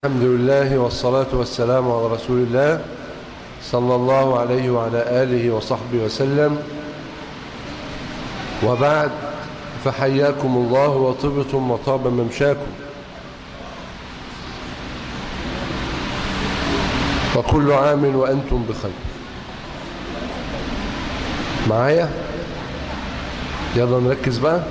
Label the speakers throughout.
Speaker 1: الحمد لله والصلاة والسلام على رسول الله صلى الله عليه وعلى آله وصحبه وسلم وبعد فحياكم الله وطبتم وطاب ممشاكم وكل عام وأنتم بخير معايا يلا نركز بقى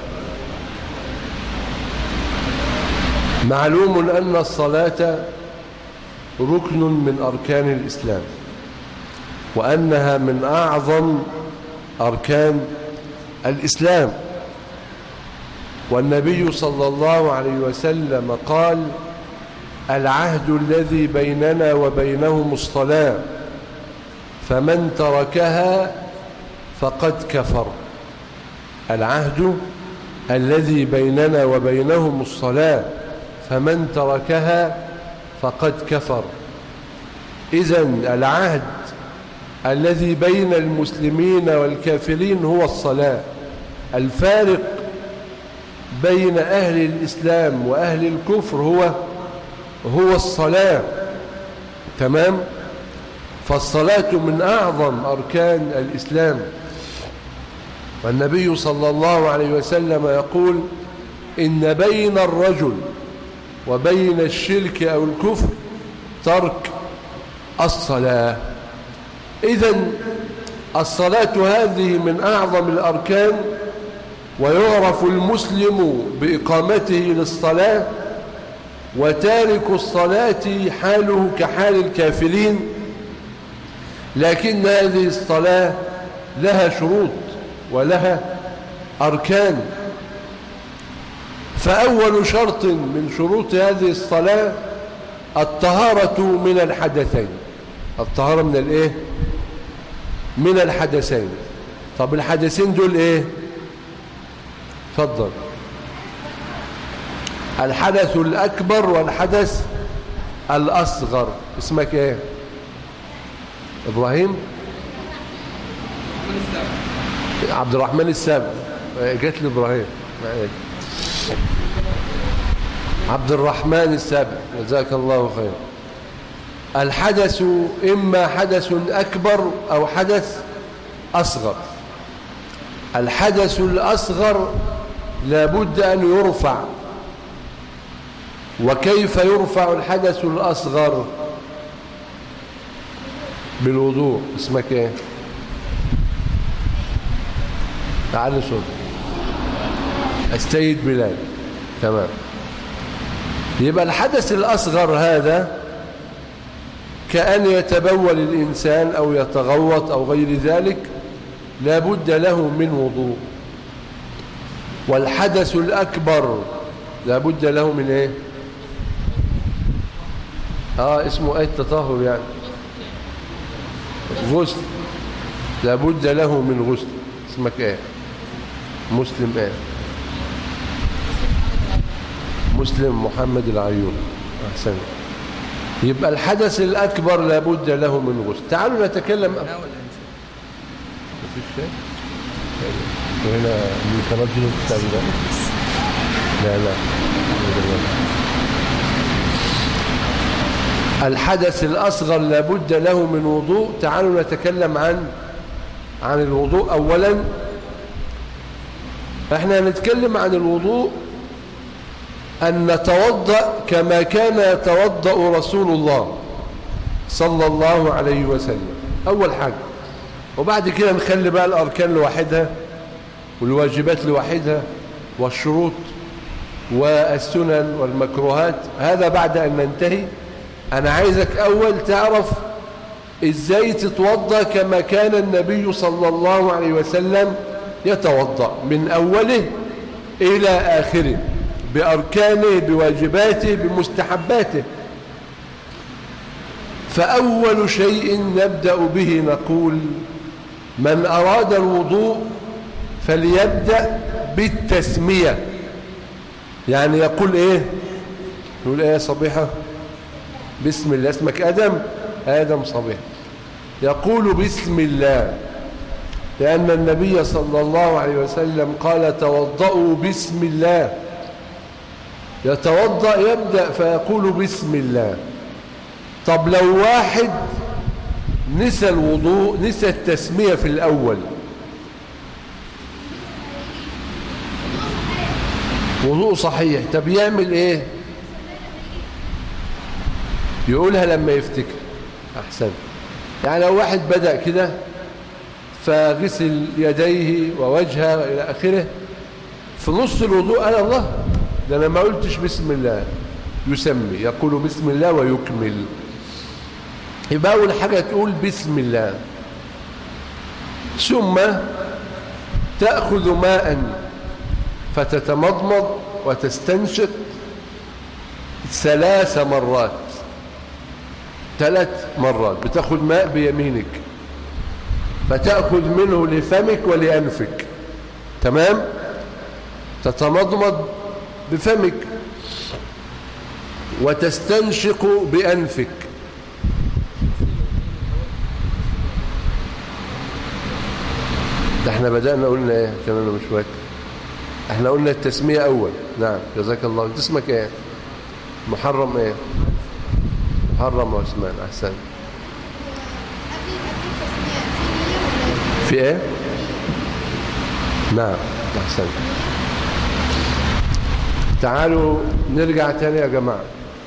Speaker 1: معلوم أن الصلاة ركن من أركان الإسلام وأنها من أعظم أركان الإسلام والنبي صلى الله عليه وسلم قال العهد الذي بيننا وبينهم الصلاة فمن تركها فقد كفر العهد الذي بيننا وبينهم الصلاة فمن تركها فقد كفر إذا العهد الذي بين المسلمين والكافرين هو الصلاة الفارق بين أهل الإسلام وأهل الكفر هو هو الصلاة تمام فالصلاة من أعظم أركان الإسلام والنبي صلى الله عليه وسلم يقول إن بين الرجل وبين الشرك أو الكفر ترك الصلاة إذا الصلاة هذه من أعظم الأركان ويعرف المسلم بإقامته للصلاة وتارك الصلاة حاله كحال الكافرين لكن هذه الصلاة لها شروط ولها أركان فأول شرط من شروط هذه الصلاة الطهارة من الحدثين الطهارة من الايه من الحدثين طب الحدثين دول ايه تفضل الحدث الأكبر والحدث الأصغر اسمك ايه إبراهيم عبد الرحمن السابع جات لي إبراهيم عبد الرحمن السابع جزاك الله خير الحدث إما حدث أكبر أو حدث أصغر الحدث الأصغر لابد أن يرفع وكيف يرفع الحدث الأصغر بالوضوء اسمك ايه تعال صوت السيد بلال تمام يبقى الحدث الأصغر هذا كأن يتبول الإنسان أو يتغوط أو غير ذلك لا بد له من وضوء والحدث الأكبر لا بد له من إيه آه اسمه أي التطهر يعني غسل لا بد له من غسل اسمك إيه مسلم إيه مسلم محمد العيون أحسن يبقى الحدث الأكبر لابد له من غسل تعالوا نتكلم مفيش شيء وهنا من ترجل الكتاب ده لا لا الحدث الأصغر لابد له من وضوء تعالوا نتكلم عن عن الوضوء أولا احنا هنتكلم عن الوضوء أن نتوضأ كما كان يتوضأ رسول الله صلى الله عليه وسلم أول حاجة وبعد كده نخلي بقى الأركان لوحدها والواجبات لوحدها والشروط والسنن والمكروهات هذا بعد أن ننتهي أنا عايزك أول تعرف إزاي تتوضأ كما كان النبي صلى الله عليه وسلم يتوضأ من أوله إلى آخره بأركانه بواجباته بمستحباته فأول شيء نبدأ به نقول من أراد الوضوء فليبدأ بالتسمية يعني يقول إيه يقول إيه يا صبيحة بسم الله اسمك أدم آدم صبيح يقول بسم الله لأن النبي صلى الله عليه وسلم قال توضأوا بسم الله يتوضأ يبدأ فيقول بسم الله طب لو واحد نسى الوضوء نسى التسمية في الأول وضوء صحيح طب يعمل ايه يقولها لما يفتكر احسن يعني لو واحد بدأ كده فغسل يديه ووجهه إلى آخره في نص الوضوء قال الله ده أنا ما قلتش بسم الله يسمي يقول بسم الله ويكمل يبقى أول حاجة تقول بسم الله ثم تأخذ ماء فتتمضمض وتستنشق ثلاث مرات ثلاث مرات بتاخذ ماء بيمينك فتأخذ منه لفمك ولأنفك تمام تتمضمض بفمك وتستنشق بأنفك ده احنا بدأنا قلنا ايه عشان انا مش فاكر احنا قلنا التسمية اول نعم جزاك الله انت اسمك ايه محرم ايه محرم واسمان احسن في ايه نعم احسن تعالوا نرجع تاني يا جماعة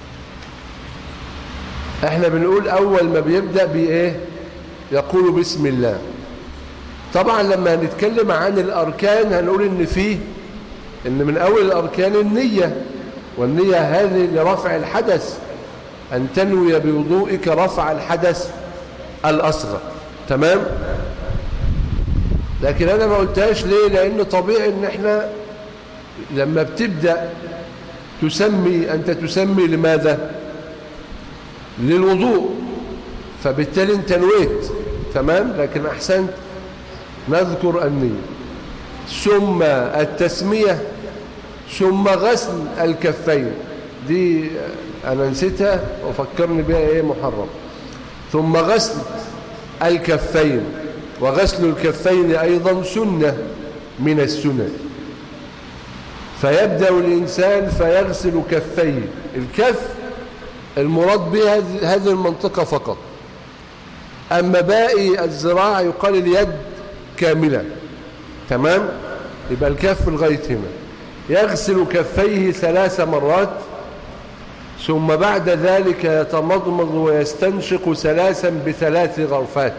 Speaker 1: احنا بنقول اول ما بيبدأ بايه يقول بسم الله طبعا لما هنتكلم عن الاركان هنقول ان فيه ان من اول الاركان النية والنية هذه لرفع الحدث ان تنوي بوضوئك رفع الحدث الاصغر تمام لكن انا ما قلتهاش ليه لان طبيعي ان احنا لما بتبدأ تسمي انت تسمي لماذا للوضوء فبالتالي انت نويت تمام لكن احسنت نذكر النية ثم التسمية ثم غسل الكفين دي انا نسيتها وفكرني بها ايه محرم ثم غسل الكفين وغسل الكفين أيضا سنة من السنن فيبدأ الإنسان فيغسل كفيه الكف المراد بها هذه المنطقة فقط أما باقي الزراعة يقال اليد كاملة تمام يبقى الكف لغاية هنا يغسل كفيه ثلاث مرات ثم بعد ذلك يتمضمض ويستنشق ثلاثا بثلاث غرفات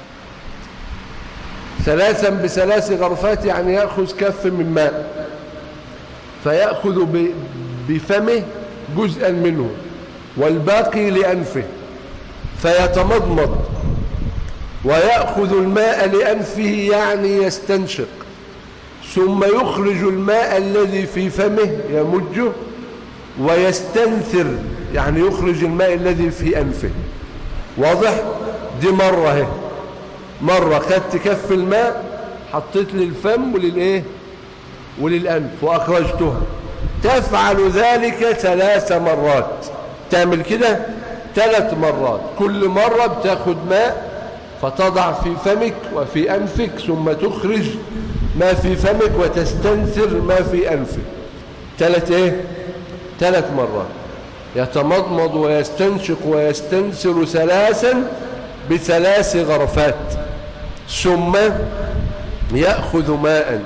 Speaker 1: ثلاثا بثلاث غرفات يعني يأخذ كف من ماء فيأخذ بفمه جزءا منه والباقي لأنفه فيتمضمض ويأخذ الماء لأنفه يعني يستنشق ثم يخرج الماء الذي في فمه يمجه ويستنثر يعني يخرج الماء الذي في أنفه واضح دي مرة هي مرة خدت كف الماء حطيت للفم وللإيه وللأنف وأخرجتها تفعل ذلك ثلاث مرات تعمل كده ثلاث مرات كل مرة بتاخد ماء فتضع في فمك وفي أنفك ثم تخرج ما في فمك وتستنثر ما في أنفك ثلاث إيه ثلاث مرات يتمضمض ويستنشق ويستنثر ثلاثا بثلاث غرفات ثم يأخذ ماء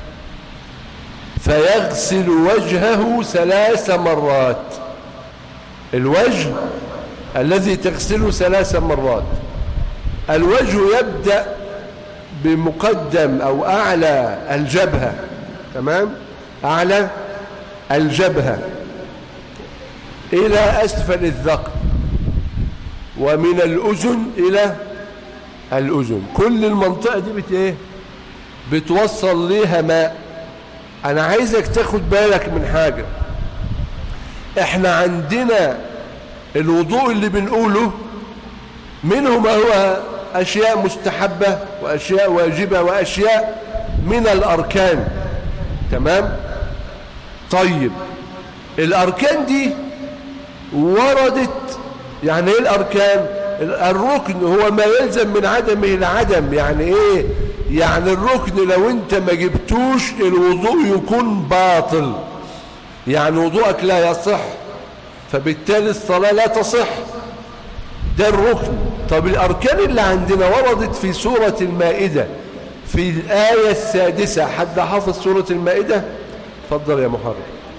Speaker 1: فيغسل وجهه ثلاث مرات الوجه الذي تغسله ثلاث مرات الوجه يبدأ بمقدم أو أعلى الجبهة تمام أعلى الجبهة إلى أسفل الذقن ومن الأذن إلى الأذن كل المنطقة دي بت إيه؟ بتوصل ليها ماء أنا عايزك تاخد بالك من حاجة إحنا عندنا الوضوء اللي بنقوله منه ما هو أشياء مستحبة وأشياء واجبة وأشياء من الأركان تمام طيب الأركان دي وردت يعني ايه الاركان الركن هو ما يلزم من عدمه العدم يعني ايه يعني الركن لو انت ما جبتوش الوضوء يكون باطل يعني وضوءك لا يصح فبالتالي الصلاة لا تصح ده الركن طب الأركان اللي عندنا وردت في سورة المائدة في الآية السادسة حد حافظ سورة المائدة فضل يا محرم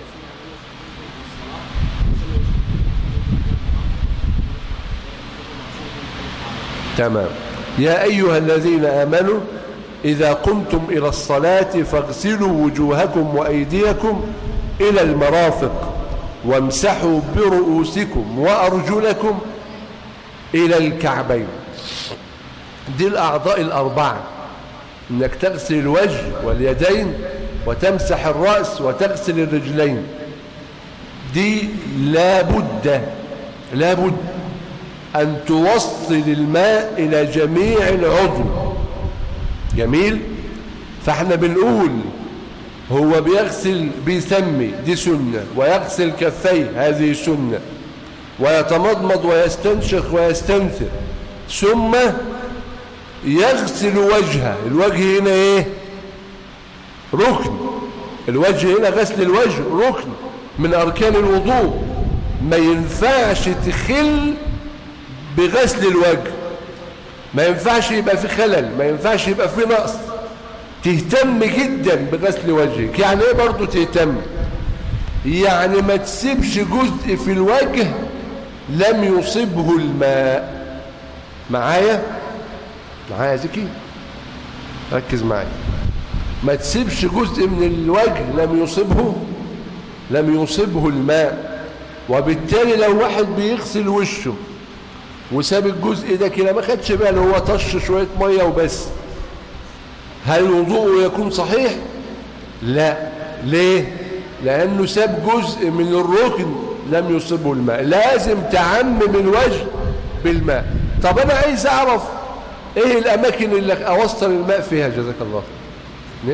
Speaker 1: تمام يا أيها الذين آمنوا إذا قمتم إلى الصلاة فاغسلوا وجوهكم وأيديكم إلى المرافق وامسحوا برؤوسكم وأرجلكم إلى الكعبين دي الأعضاء الأربعة إنك تغسل الوجه واليدين وتمسح الرأس وتغسل الرجلين دي لابد لابد أن توصل الماء إلى جميع العضو جميل فاحنا بنقول هو بيغسل بيسمي دي سنة ويغسل كفيه هذه سنة ويتمضمض ويستنشق ويستنثر ثم يغسل وجهه الوجه هنا ايه ركن الوجه هنا غسل الوجه ركن من اركان الوضوء ما ينفعش تخل بغسل الوجه ما ينفعش يبقى في خلل ما ينفعش يبقى في نقص تهتم جدا بغسل وجهك يعني ايه برضو تهتم يعني ما تسيبش جزء في الوجه لم يصبه الماء معايا معايا زكي ركز معايا ما تسيبش جزء من الوجه لم يصبه لم يصبه الماء وبالتالي لو واحد بيغسل وشه وساب الجزء ده كده ما خدش باله هو طش شويه ميه وبس هل وضوءه يكون صحيح لا ليه لانه ساب جزء من الركن لم يصبه الماء لازم تعمم الوجه بالماء طب انا عايز اعرف ايه الاماكن اللي اوصل الماء فيها جزاك الله ليه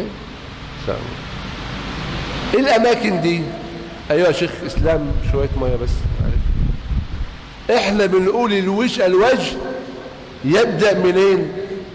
Speaker 1: ايه الاماكن دي ايوه يا شيخ اسلام شويه ميه بس معلش احنا بنقول الوجه الوجه يبدأ منين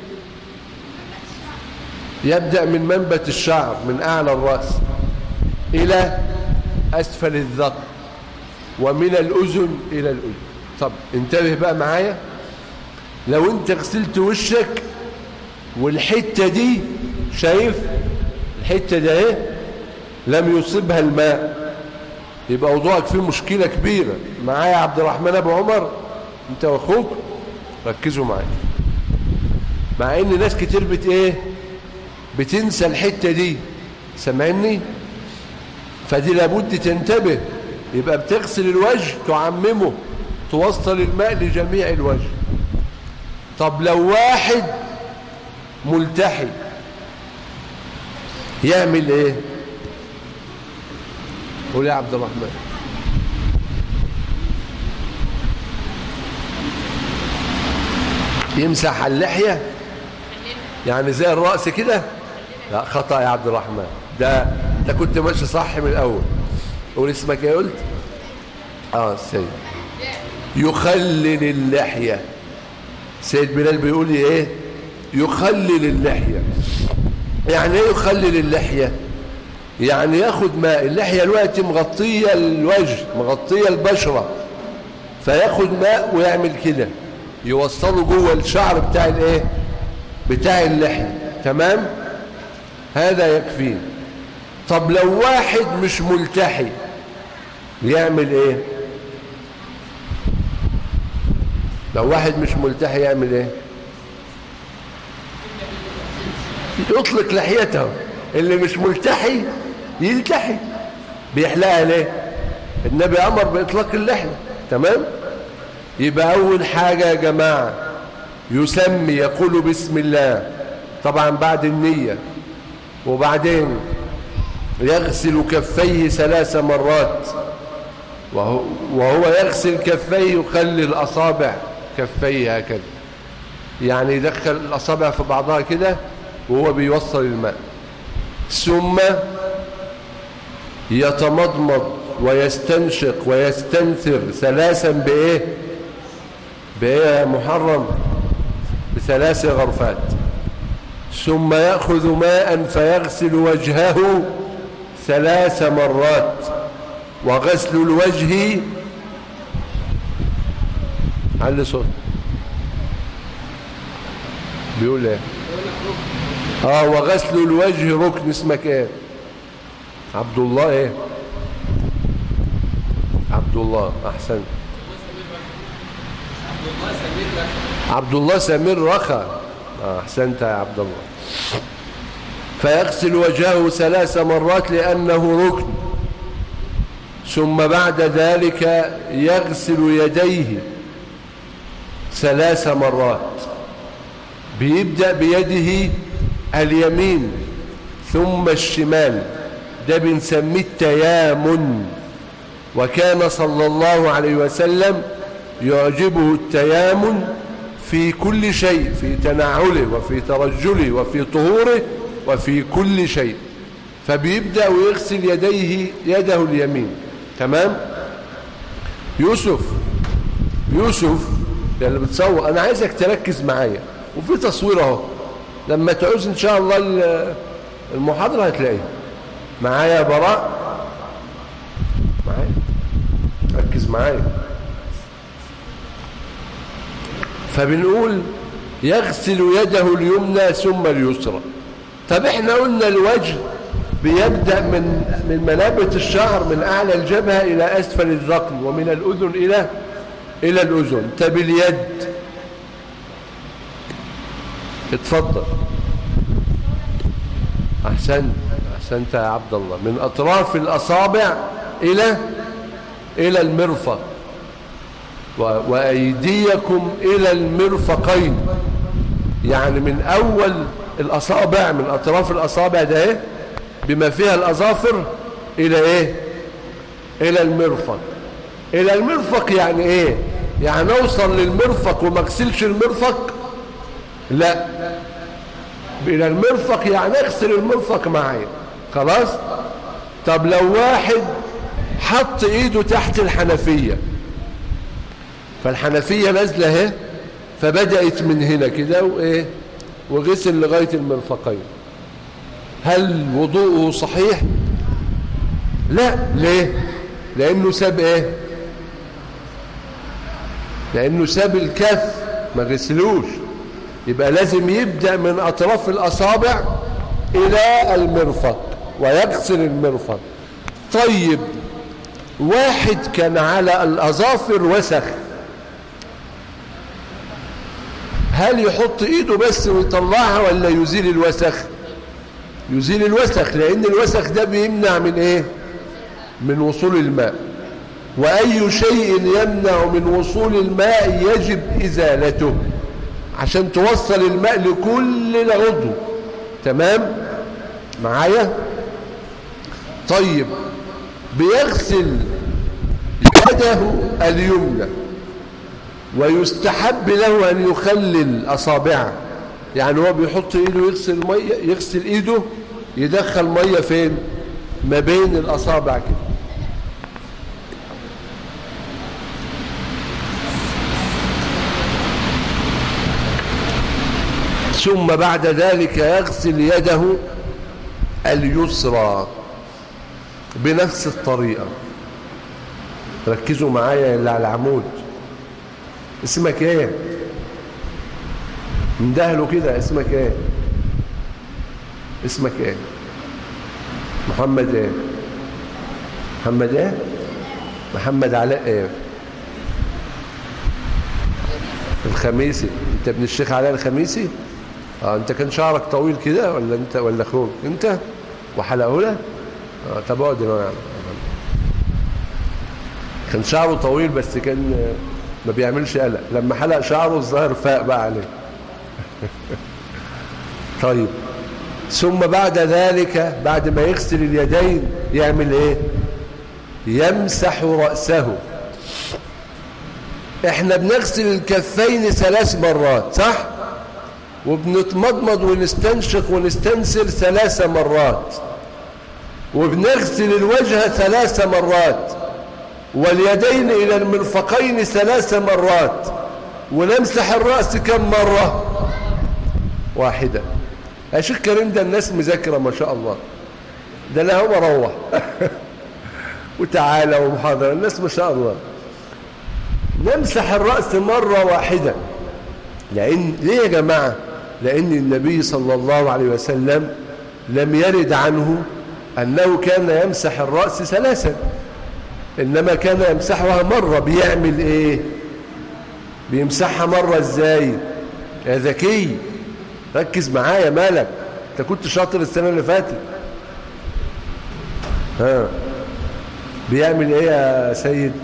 Speaker 1: يبدأ من منبت الشعر من أعلى الرأس إلى أسفل الذقن ومن الأذن إلى الأذن طب انتبه بقى معايا لو انت غسلت وشك والحتة دي شايف الحتة دي اهي لم يصيبها الماء يبقى وضوءك فيه مشكلة كبيرة معايا عبد الرحمن ابو عمر انت واخوك ركزوا معايا مع ان ناس كتير بت ايه بتنسى الحتة دي سامعني فدي لابد تنتبه يبقى بتغسل الوجه تعممه توصل الماء لجميع الوجه طب لو واحد ملتحي يعمل ايه قول يا عبد الرحمن يمسح اللحية يعني زي الرأس كده لا خطأ يا عبد الرحمن ده انت كنت ماشي صح من الأول قول اسمك ايه قلت اه سيد يخلل اللحية سيد بلال بيقول لي ايه يخلل اللحية يعني ايه يخلل اللحية يعني ياخد ماء اللحية الوقت مغطية الوجه مغطية البشرة فياخد ماء ويعمل كده يوصله جوه الشعر بتاع الايه بتاع اللحية تمام هذا يكفي طب لو واحد مش ملتحي يعمل ايه لو واحد مش ملتحي يعمل ايه يطلق لحيته اللي مش ملتحي يلتحي بيحلقها ليه النبي امر باطلاق اللحيه تمام يبقى اول حاجه يا جماعه يسمي يقول بسم الله طبعا بعد النيه وبعدين يغسل كفيه ثلاث مرات وهو, وهو يغسل كفيه يخلي الاصابع كفيه هكذا يعني يدخل الاصابع في بعضها كده وهو بيوصل الماء ثم يتمضمض ويستنشق ويستنثر ثلاثا بايه بايه يا محرم بثلاث غرفات ثم ياخذ ماء فيغسل وجهه ثلاث مرات وغسل الوجه علي صوت بيقول ايه اه وغسل الوجه ركن اسمك ايه عبد الله ايه عبد الله احسن عبد الله سمير رخا آه، احسنت يا عبد الله فيغسل وجهه ثلاث مرات لأنه ركن ثم بعد ذلك يغسل يديه ثلاث مرات بيبدأ بيده اليمين ثم الشمال ده بنسميه التيامن وكان صلى الله عليه وسلم يعجبه التيامن في كل شيء في تنعله وفي ترجله وفي طهوره وفي كل شيء فبيبدأ ويغسل يديه يده اليمين تمام يوسف يوسف اللي بتصور انا عايزك تركز معايا وفي تصوير اهو لما تعوز ان شاء الله المحاضرة هتلاقيه معايا يا براء معايا ركز معايا فبنقول يغسل يده اليمنى ثم اليسرى طب احنا قلنا الوجه بيبدأ من من منابت الشعر من أعلى الجبهة إلى أسفل الذقن ومن الأذن إلى إلى الأذن طب اليد اتفضل أحسنت أحسنت يا عبد الله من أطراف الأصابع إلى إلى المرفق وأيديكم إلى المرفقين يعني من أول الأصابع من أطراف الأصابع ده إيه بما فيها الأظافر إلى إيه إلى المرفق إلى المرفق يعني إيه يعني أوصل للمرفق وما اغسلش المرفق لا إلى المرفق يعني اغسل المرفق معي خلاص طب لو واحد حط ايده تحت الحنفية فالحنفية نازلة اهي فبدأت من هنا كده وايه وغسل لغاية المرفقين هل وضوءه صحيح لا ليه لانه ساب ايه لانه ساب الكف ما غسلوش يبقى لازم يبدأ من اطراف الاصابع الى المرفق ويغسل المرفق طيب واحد كان على الاظافر وسخ هل يحط ايده بس ويطلعها ولا يزيل الوسخ يزيل الوسخ لان الوسخ ده بيمنع من ايه من وصول الماء واي شيء يمنع من وصول الماء يجب ازالته عشان توصل الماء لكل العضو تمام معايا طيب بيغسل يده اليمنى ويستحب له أن يخلل أصابعه يعني هو بيحط إيده يغسل مية يغسل إيده يدخل مية فين ما بين الأصابع كده ثم بعد ذلك يغسل يده اليسرى بنفس الطريقة ركزوا معايا اللي على العمود اسمك ايه اندهلوا كده اسمك ايه اسمك ايه محمد ايه محمد ايه محمد علاء ايه الخميسي انت ابن الشيخ علاء الخميسي اه انت كان شعرك طويل كده ولا انت ولا اخوك انت وحلقه له اه طب اقعد هنا يعني كان شعره طويل بس كان ما بيعملش قلق لما حلق شعره الظاهر فاق بقى عليه طيب ثم بعد ذلك بعد ما يغسل اليدين يعمل ايه يمسح رأسه احنا بنغسل الكفين ثلاث مرات صح وبنتمضمض ونستنشق ونستنسل ثلاث مرات وبنغسل الوجه ثلاث مرات واليدين إلى المرفقين ثلاث مرات ونمسح الرأس كم مرة واحدة يا شيخ كريم ده الناس مذاكرة ما شاء الله ده لا هو روح وتعالى ومحاضرة الناس ما شاء الله نمسح الرأس مرة واحدة لأن ليه يا جماعة لأن النبي صلى الله عليه وسلم لم يرد عنه أنه كان يمسح الرأس ثلاثا إنما كان يمسحها مرة بيعمل إيه بيمسحها مرة إزاي يا ذكي ركز معايا مالك انت كنت شاطر السنة اللي فاتت ها بيعمل ايه يا سيد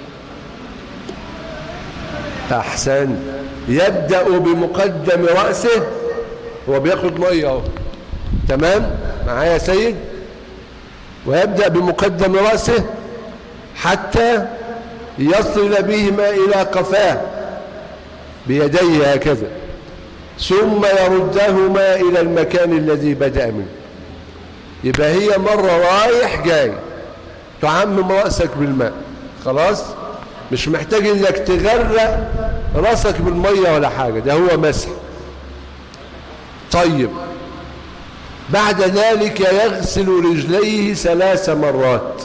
Speaker 1: احسن يبدأ بمقدم رأسه هو بياخد مية اهو تمام معايا يا سيد ويبدأ بمقدم رأسه حتى يصل بهما إلى قفاه بيديه هكذا ثم يردهما إلى المكان الذي بدأ منه يبقى هي مرة رايح جاي تعمم رأسك بالماء خلاص مش محتاج انك تغرق رأسك بالمية ولا حاجة ده هو مسح طيب بعد ذلك يغسل رجليه ثلاث مرات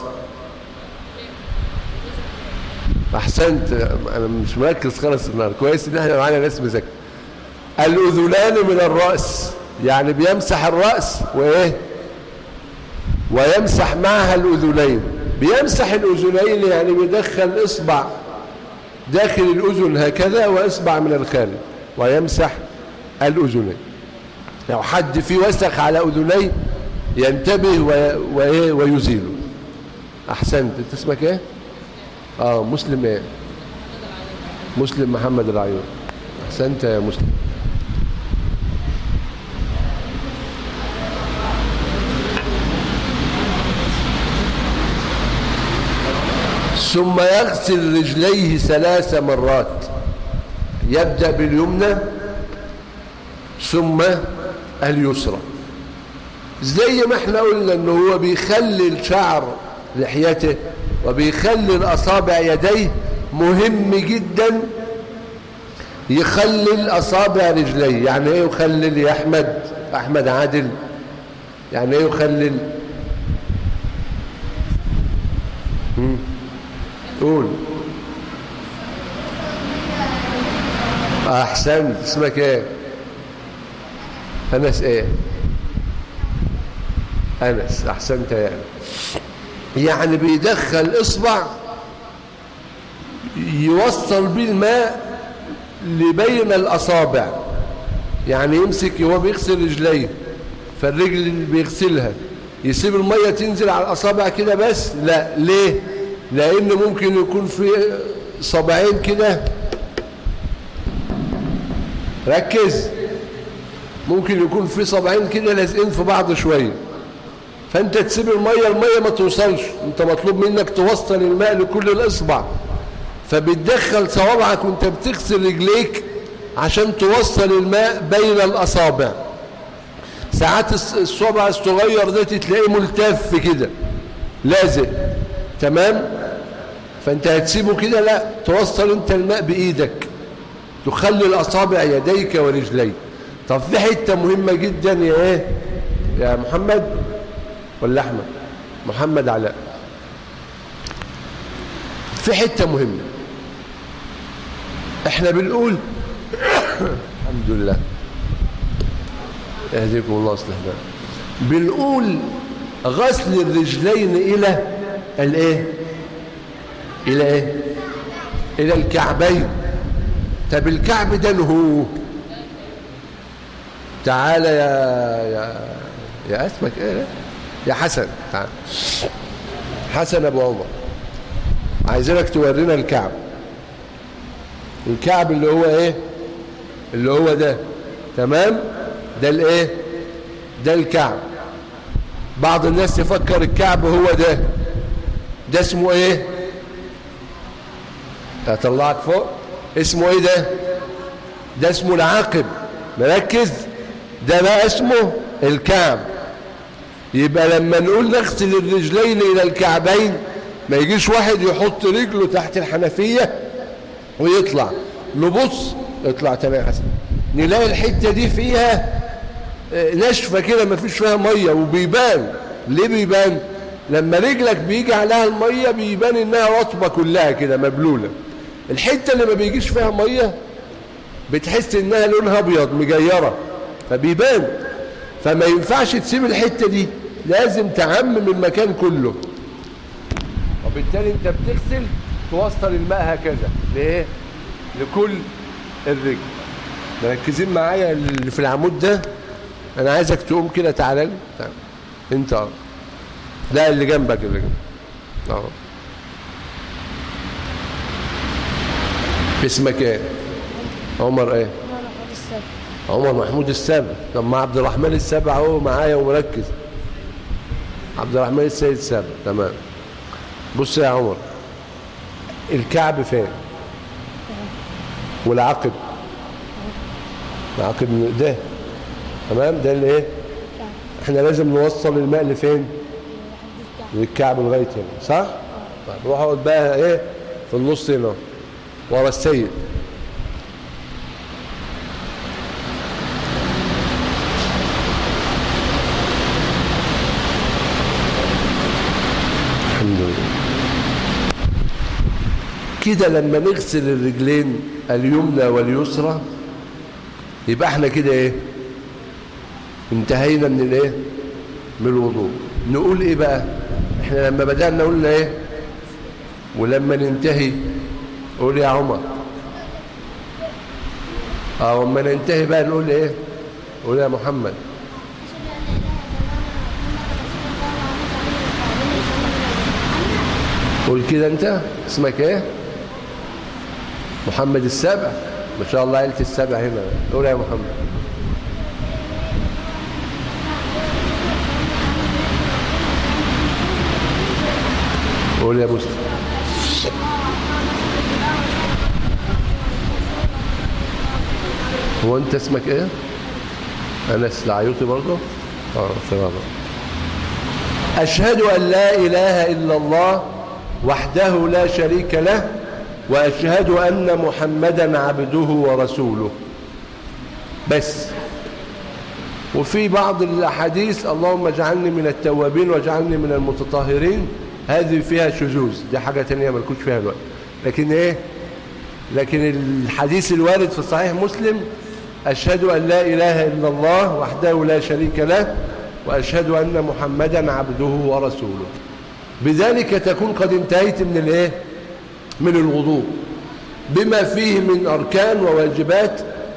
Speaker 1: احسنت انا مش مركز خالص النهارده كويس ان احنا معانا ناس مذاكره الاذنان من الراس يعني بيمسح الراس وايه ويمسح معها الاذنين بيمسح الاذنين يعني بيدخل اصبع داخل الاذن هكذا واصبع من الخارج ويمسح الاذنين لو حد فيه وسخ على اذنيه ينتبه وايه ويزيله احسنت انت اسمك ايه اه مسلم ايه مسلم محمد العيون احسنت يا مسلم ثم يغسل رجليه ثلاث مرات يبدأ باليمنى ثم اليسرى زي ما احنا قلنا انه هو بيخلي شعر لحيته وبيخلي الأصابع يديه مهم جدا يخلل أصابع رجليه يعني ايه يخلل يا أحمد أحمد عادل يعني ايه يخلل قول أحسنت اسمك ايه أنس ايه أنس أحسنت يا أنس يعني بيدخل إصبع يوصل بيه الماء لبين الأصابع يعني يمسك وهو بيغسل رجليه فالرجل اللي بيغسلها يسيب المية تنزل على الأصابع كده بس لا ليه لأن ممكن يكون في صبعين كده ركز ممكن يكون في صبعين كده لازقين في بعض شويه فانت تسيب المية المية ما توصلش انت مطلوب منك توصل الماء لكل الاصبع فبتدخل صوابعك وانت بتغسل رجليك عشان توصل الماء بين الاصابع ساعات الصبع الصغير ده تلاقيه ملتف كده لازق تمام فانت هتسيبه كده لا توصل انت الماء بايدك تخلي الاصابع يديك ورجليك طب في حته مهمه جدا يا ايه يا محمد ولا احمد محمد علاء في حته مهمه احنا بنقول الحمد لله يهديكم الله اصلح بنقول غسل الرجلين الى الايه الى ايه الى الكعبين طب الكعب ده هو تعالى يا يا يا اسمك ايه يا حسن تعال حسن ابو عمر عايزينك تورينا الكعب الكعب اللي هو ايه اللي هو ده تمام ده الايه ده الكعب بعض الناس يفكر الكعب هو ده ده اسمه ايه هطلعك فوق اسمه ايه ده ده اسمه العاقب مركز ده بقى اسمه الكعب يبقى لما نقول نغسل الرجلين الى الكعبين ما يجيش واحد يحط رجله تحت الحنفية ويطلع نبص يطلع تمام حسن نلاقي الحتة دي فيها ناشفة كده ما فيش فيها مية وبيبان ليه بيبان لما رجلك بيجي عليها المية بيبان انها رطبة كلها كده مبلولة الحتة اللي ما بيجيش فيها مية بتحس انها لونها ابيض مجيرة فبيبان فما ينفعش تسيب الحتة دي لازم تعمم المكان كله وبالتالي انت بتغسل توصل الماء هكذا ليه لكل الرجل مركزين معايا اللي في العمود ده انا عايزك تقوم كده تعالى لي تعال. انت اه لا اللي جنبك اللي جنبك اه اسمك ايه عمر ايه عمر محمود السابع طب ما عبد الرحمن السابع اهو معايا ومركز عبد الرحمن السيد السابع تمام بص يا عمر الكعب فين والعقب العقب ده تمام ده اللي ايه احنا لازم نوصل الماء لفين للكعب لغايه هنا صح طيب روح اقعد بقى ايه في النص هنا ورا السيد الحمد لله كده لما نغسل الرجلين اليمنى واليسرى يبقى احنا كده ايه انتهينا من الايه من الوضوء نقول ايه بقى احنا لما بدأنا قلنا ايه ولما ننتهي قول يا عمر اه وما ننتهي بقى نقول ايه قول يا محمد قول كده انت اسمك ايه محمد السبع ما شاء الله عيلة السبع هنا قول يا محمد قول يا مسلم هو انت اسمك ايه انس العيوطي برضه اه تمام اشهد ان لا اله الا الله وحده لا شريك له واشهد ان محمدا عبده ورسوله بس وفي بعض الاحاديث اللهم اجعلني من التوابين واجعلني من المتطهرين هذه فيها شذوذ دي حاجه ثانيه مالكوش فيها الوقت لكن ايه لكن الحديث الوارد في صحيح مسلم أشهد أن لا إله إلا الله وحده لا شريك له وأشهد أن محمدا عبده ورسوله بذلك تكون قد انتهيت من الايه من الوضوء بما فيه من أركان وواجبات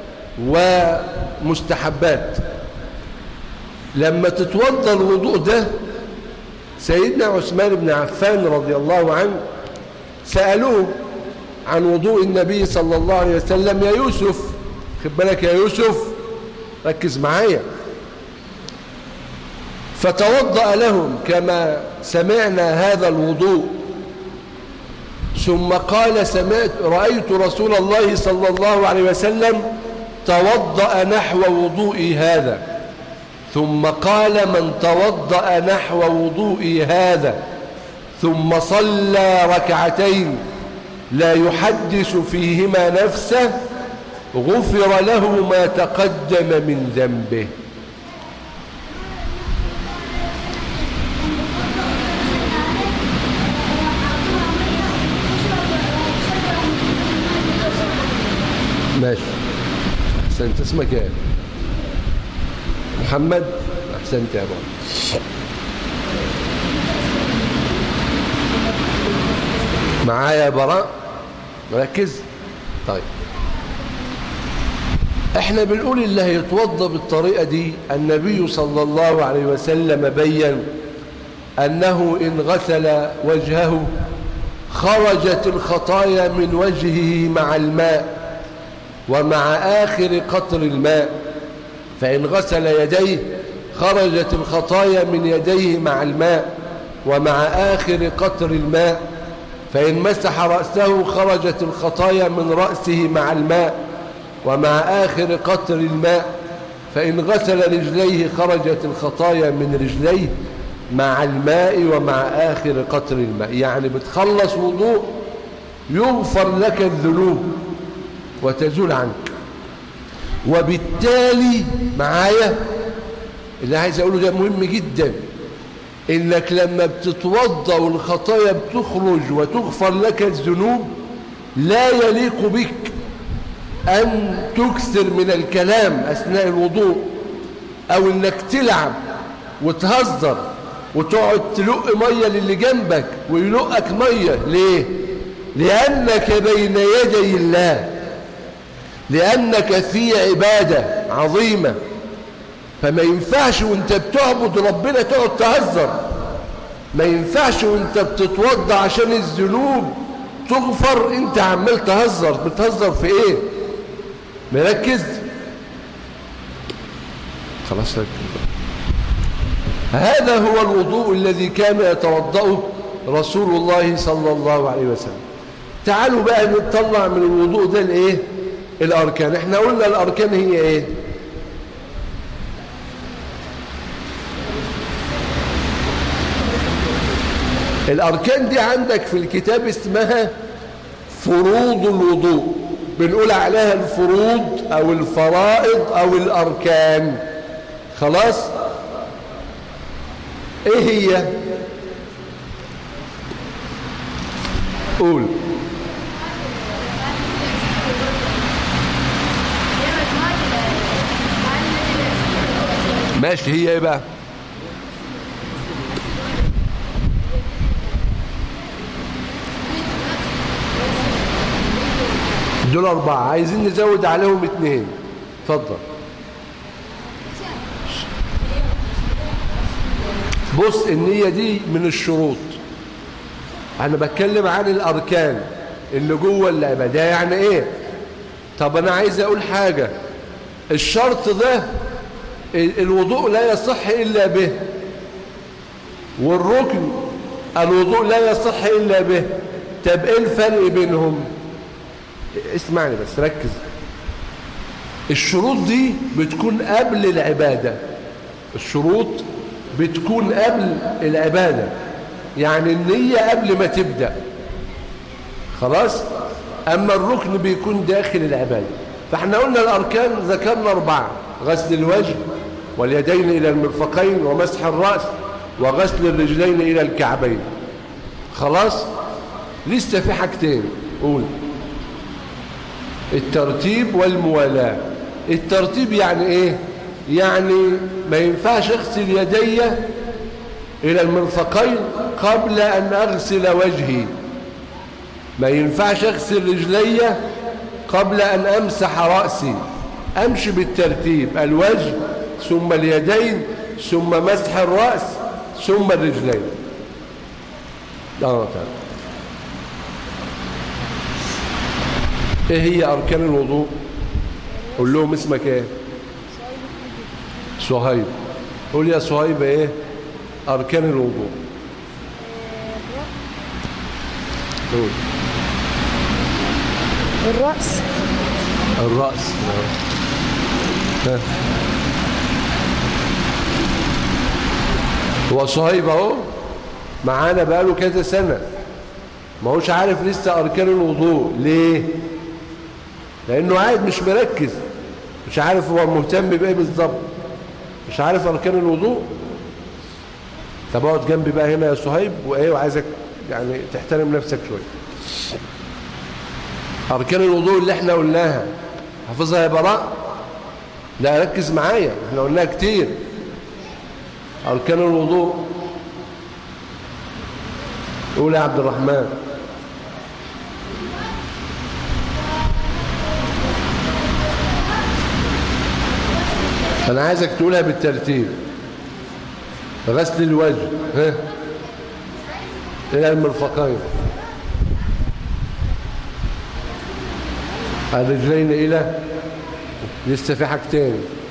Speaker 1: ومستحبات لما تتوضى الوضوء ده سيدنا عثمان بن عفان رضي الله عنه سألوه عن وضوء النبي صلى الله عليه وسلم يا يوسف خد بالك يا يوسف ركز معايا فتوضأ لهم كما سمعنا هذا الوضوء ثم قال سمعت رأيت رسول الله صلى الله عليه وسلم توضأ نحو وضوئي هذا ثم قال من توضأ نحو وضوئي هذا ثم صلى ركعتين لا يحدث فيهما نفسه غفر له ما تقدم من ذنبه ماشي احسنت اسمك ايه محمد احسنت يا ابو معايا براء مركز طيب احنا بنقول اللي هيتوضى بالطريقة دي النبي صلى الله عليه وسلم بين أنه إن غسل وجهه خرجت الخطايا من وجهه مع الماء ومع آخر قطر الماء فإن غسل يديه خرجت الخطايا من يديه مع الماء ومع آخر قطر الماء فإن مسح رأسه خرجت الخطايا من رأسه مع الماء ومع آخر قطر الماء فإن غسل رجليه خرجت الخطايا من رجليه مع الماء ومع آخر قطر الماء يعني بتخلص وضوء يغفر لك الذنوب وتزول عنك وبالتالي معايا اللي عايز أقوله ده مهم جدا إنك لما بتتوضى والخطايا بتخرج وتغفر لك الذنوب لا يليق بك أن تكثر من الكلام أثناء الوضوء أو إنك تلعب وتهزر وتقعد تلق مية للي جنبك ويلقك مية ليه؟ لأنك بين يدي الله لأنك في عبادة عظيمة فما ينفعش وانت بتعبد ربنا تقعد تهزر ما ينفعش وانت بتتوضى عشان الذنوب تغفر انت عمال تهزر بتهزر في ايه مركز خلاص ركز هذا هو الوضوء الذي كان يتوضأه رسول الله صلى الله عليه وسلم تعالوا بقى نطلع من الوضوء ده الايه الاركان احنا قلنا الاركان هي ايه الاركان دي عندك في الكتاب اسمها فروض الوضوء بنقول عليها الفروض او الفرائض او الاركان خلاص ايه هي قول ماشي هي ايه بقى دول أربعة عايزين نزود عليهم اتنين اتفضل بص النية دي من الشروط أنا بتكلم عن الأركان اللي جوه اللعبة ده يعني إيه طب أنا عايز أقول حاجة الشرط ده الوضوء لا يصح إلا به والركن الوضوء لا يصح إلا به طب إيه الفرق بينهم اسمعني بس ركز الشروط دي بتكون قبل العبادة الشروط بتكون قبل العبادة يعني النية قبل ما تبدأ خلاص أما الركن بيكون داخل العبادة فاحنا قلنا الأركان ذكرنا أربعة غسل الوجه واليدين إلى المرفقين ومسح الرأس وغسل الرجلين إلى الكعبين خلاص لسه في حاجتين قول الترتيب والموالاة الترتيب يعني ايه يعني ما ينفعش اغسل يدي الى المرفقين قبل ان اغسل وجهي ما ينفعش اغسل رجلي قبل ان امسح رأسي امشي بالترتيب الوجه ثم اليدين ثم مسح الرأس ثم الرجلين الله تعالى ايه هي اركان الوضوء قول لهم اسمك ايه صهيب قول يا صهيب ايه اركان الوضوء قول
Speaker 2: الرأس
Speaker 1: الرأس ها. هو صهيب اهو معانا بقاله كذا سنة ما هوش عارف لسه أركان الوضوء ليه لأنه قاعد مش مركز مش عارف هو مهتم بإيه بالظبط مش عارف أركان الوضوء طب اقعد جنبي بقى هنا يا صهيب وإيه وعايزك يعني تحترم نفسك شوية أركان الوضوء اللي احنا قلناها حافظها يا براء لا ركز معايا احنا قلناها كتير أركان الوضوء قول يا عبد الرحمن أنا عايزك تقولها بالترتيب غسل الوجه ها إلى المرفقين الرجلين إلى لسه في حاجتين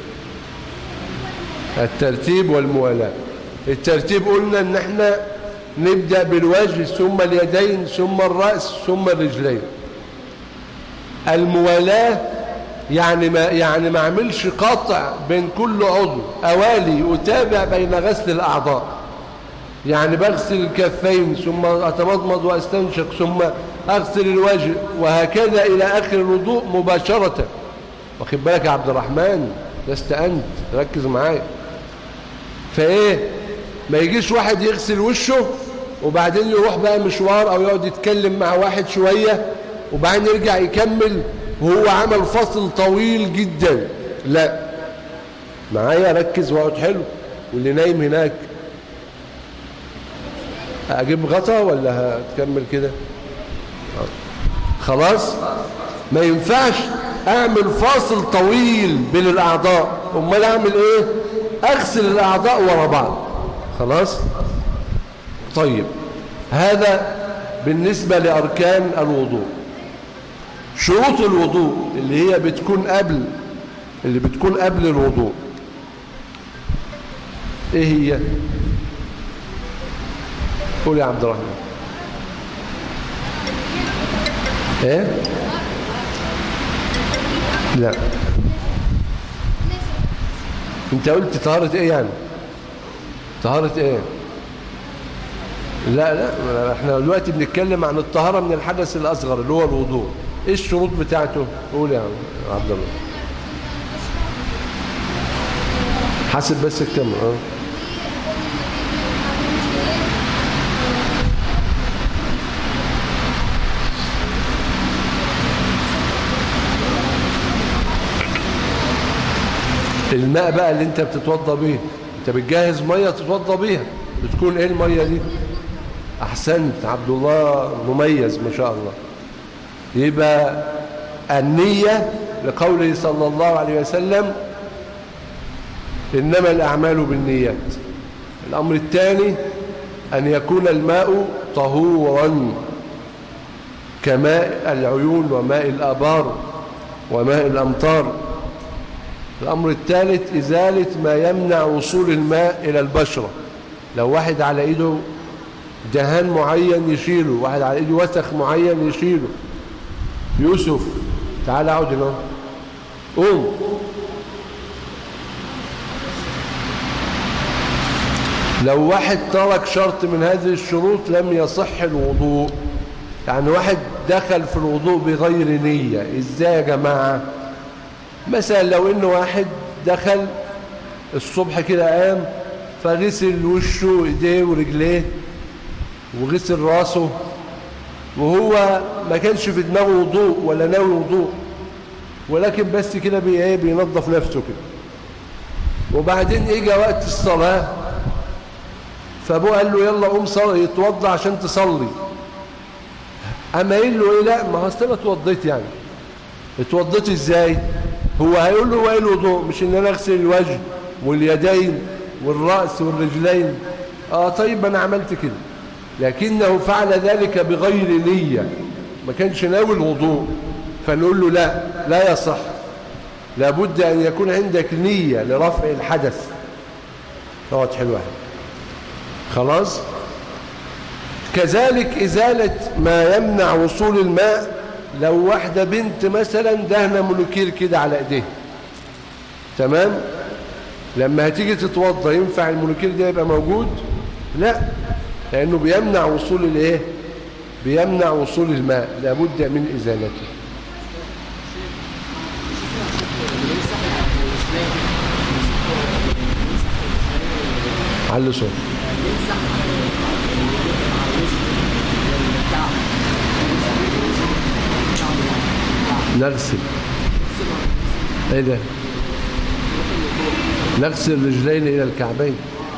Speaker 1: الترتيب والموالاة الترتيب قلنا ان احنا نبدأ بالوجه ثم اليدين ثم الرأس ثم الرجلين الموالاة يعني ما يعني ما اعملش قطع بين كل عضو اوالي اتابع بين غسل الاعضاء يعني بغسل الكفين ثم اتمضمض واستنشق ثم اغسل الوجه وهكذا الى اخر الوضوء مباشرة واخد بالك يا عبد الرحمن لست انت ركز معايا فايه ما يجيش واحد يغسل وشه وبعدين يروح بقى مشوار او يقعد يتكلم مع واحد شوية وبعدين يرجع يكمل وهو عمل فصل طويل جدا لا معايا ركز واقعد حلو واللي نايم هناك اجيب غطا ولا هتكمل كده خلاص ما ينفعش اعمل فاصل طويل بين الاعضاء امال اعمل ايه اغسل الاعضاء ورا بعض خلاص طيب هذا بالنسبة لأركان الوضوء شروط الوضوء اللي هي بتكون قبل اللي بتكون قبل الوضوء ايه هي قول يا عبد الرحمن ايه لا انت قلت طهارة ايه يعني طهارة ايه لا لا احنا دلوقتي بنتكلم عن الطهارة من الحدث الأصغر اللي هو الوضوء ايه الشروط بتاعته قول يا عبد الله حاسب بس الكاميرا اه الماء بقى اللي انت بتتوضى بيه انت بتجهز ميه تتوضى بيها بتكون ايه الميه دي احسنت عبد الله مميز ما شاء الله يبقى النية لقوله صلى الله عليه وسلم إنما الأعمال بالنيات الأمر الثاني أن يكون الماء طهورا كماء العيون وماء الآبار وماء الأمطار الأمر الثالث إزالة ما يمنع وصول الماء إلى البشرة لو واحد على إيده دهان معين يشيله واحد على إيده وسخ معين يشيله يوسف تعال اقعد هنا قوم لو واحد ترك شرط من هذه الشروط لم يصح الوضوء يعني واحد دخل في الوضوء بغير نية ازاي يا جماعة مثلا لو انه واحد دخل الصبح كده قام فغسل وشه وايديه ورجليه وغسل راسه وهو ما كانش في دماغه وضوء ولا ناوي وضوء ولكن بس كده بي ايه بينظف نفسه كده وبعدين اجى وقت الصلاة فابوه قال له يلا قوم صلي يتوضى عشان تصلي اما قال له ايه لا ما هو انا اتوضيت يعني اتوضيت ازاي هو هيقول له هو ايه الوضوء مش ان انا اغسل الوجه واليدين والراس والرجلين اه طيب انا عملت كده لكنه فعل ذلك بغير نية ما كانش ناوي الوضوء فنقول له لا لا يصح لابد أن يكون عندك نية لرفع الحدث اقعد حلوة خلاص كذلك إزالة ما يمنع وصول الماء لو واحدة بنت مثلا دهنة ملوكير كده على ايديها تمام لما هتيجي تتوضى ينفع الملوكير ده يبقى موجود لا لأنه بيمنع وصول الايه بيمنع وصول الماء لابد من إزالته على صوت نغسل ايه ده نغسل الرجلين الى الكعبين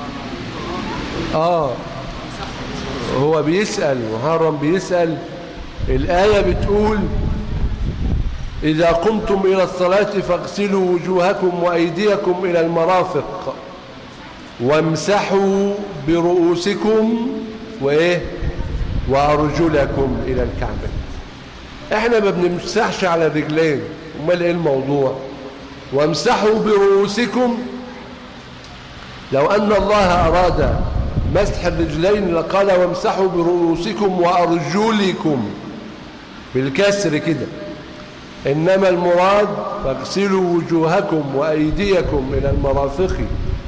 Speaker 1: اه هو بيسأل محرم بيسأل الآية بتقول إذا قمتم إلى الصلاة فاغسلوا وجوهكم وأيديكم إلى المرافق وامسحوا برؤوسكم وإيه وأرجلكم إلى الكعبة إحنا ما بنمسحش على الرجلين امال إيه الموضوع وامسحوا برؤوسكم لو أن الله أراد مسح الرجلين لقال وامسحوا برؤوسكم وأرجلكم بالكسر كده إنما المراد فاغسلوا وجوهكم وأيديكم إلى المرافق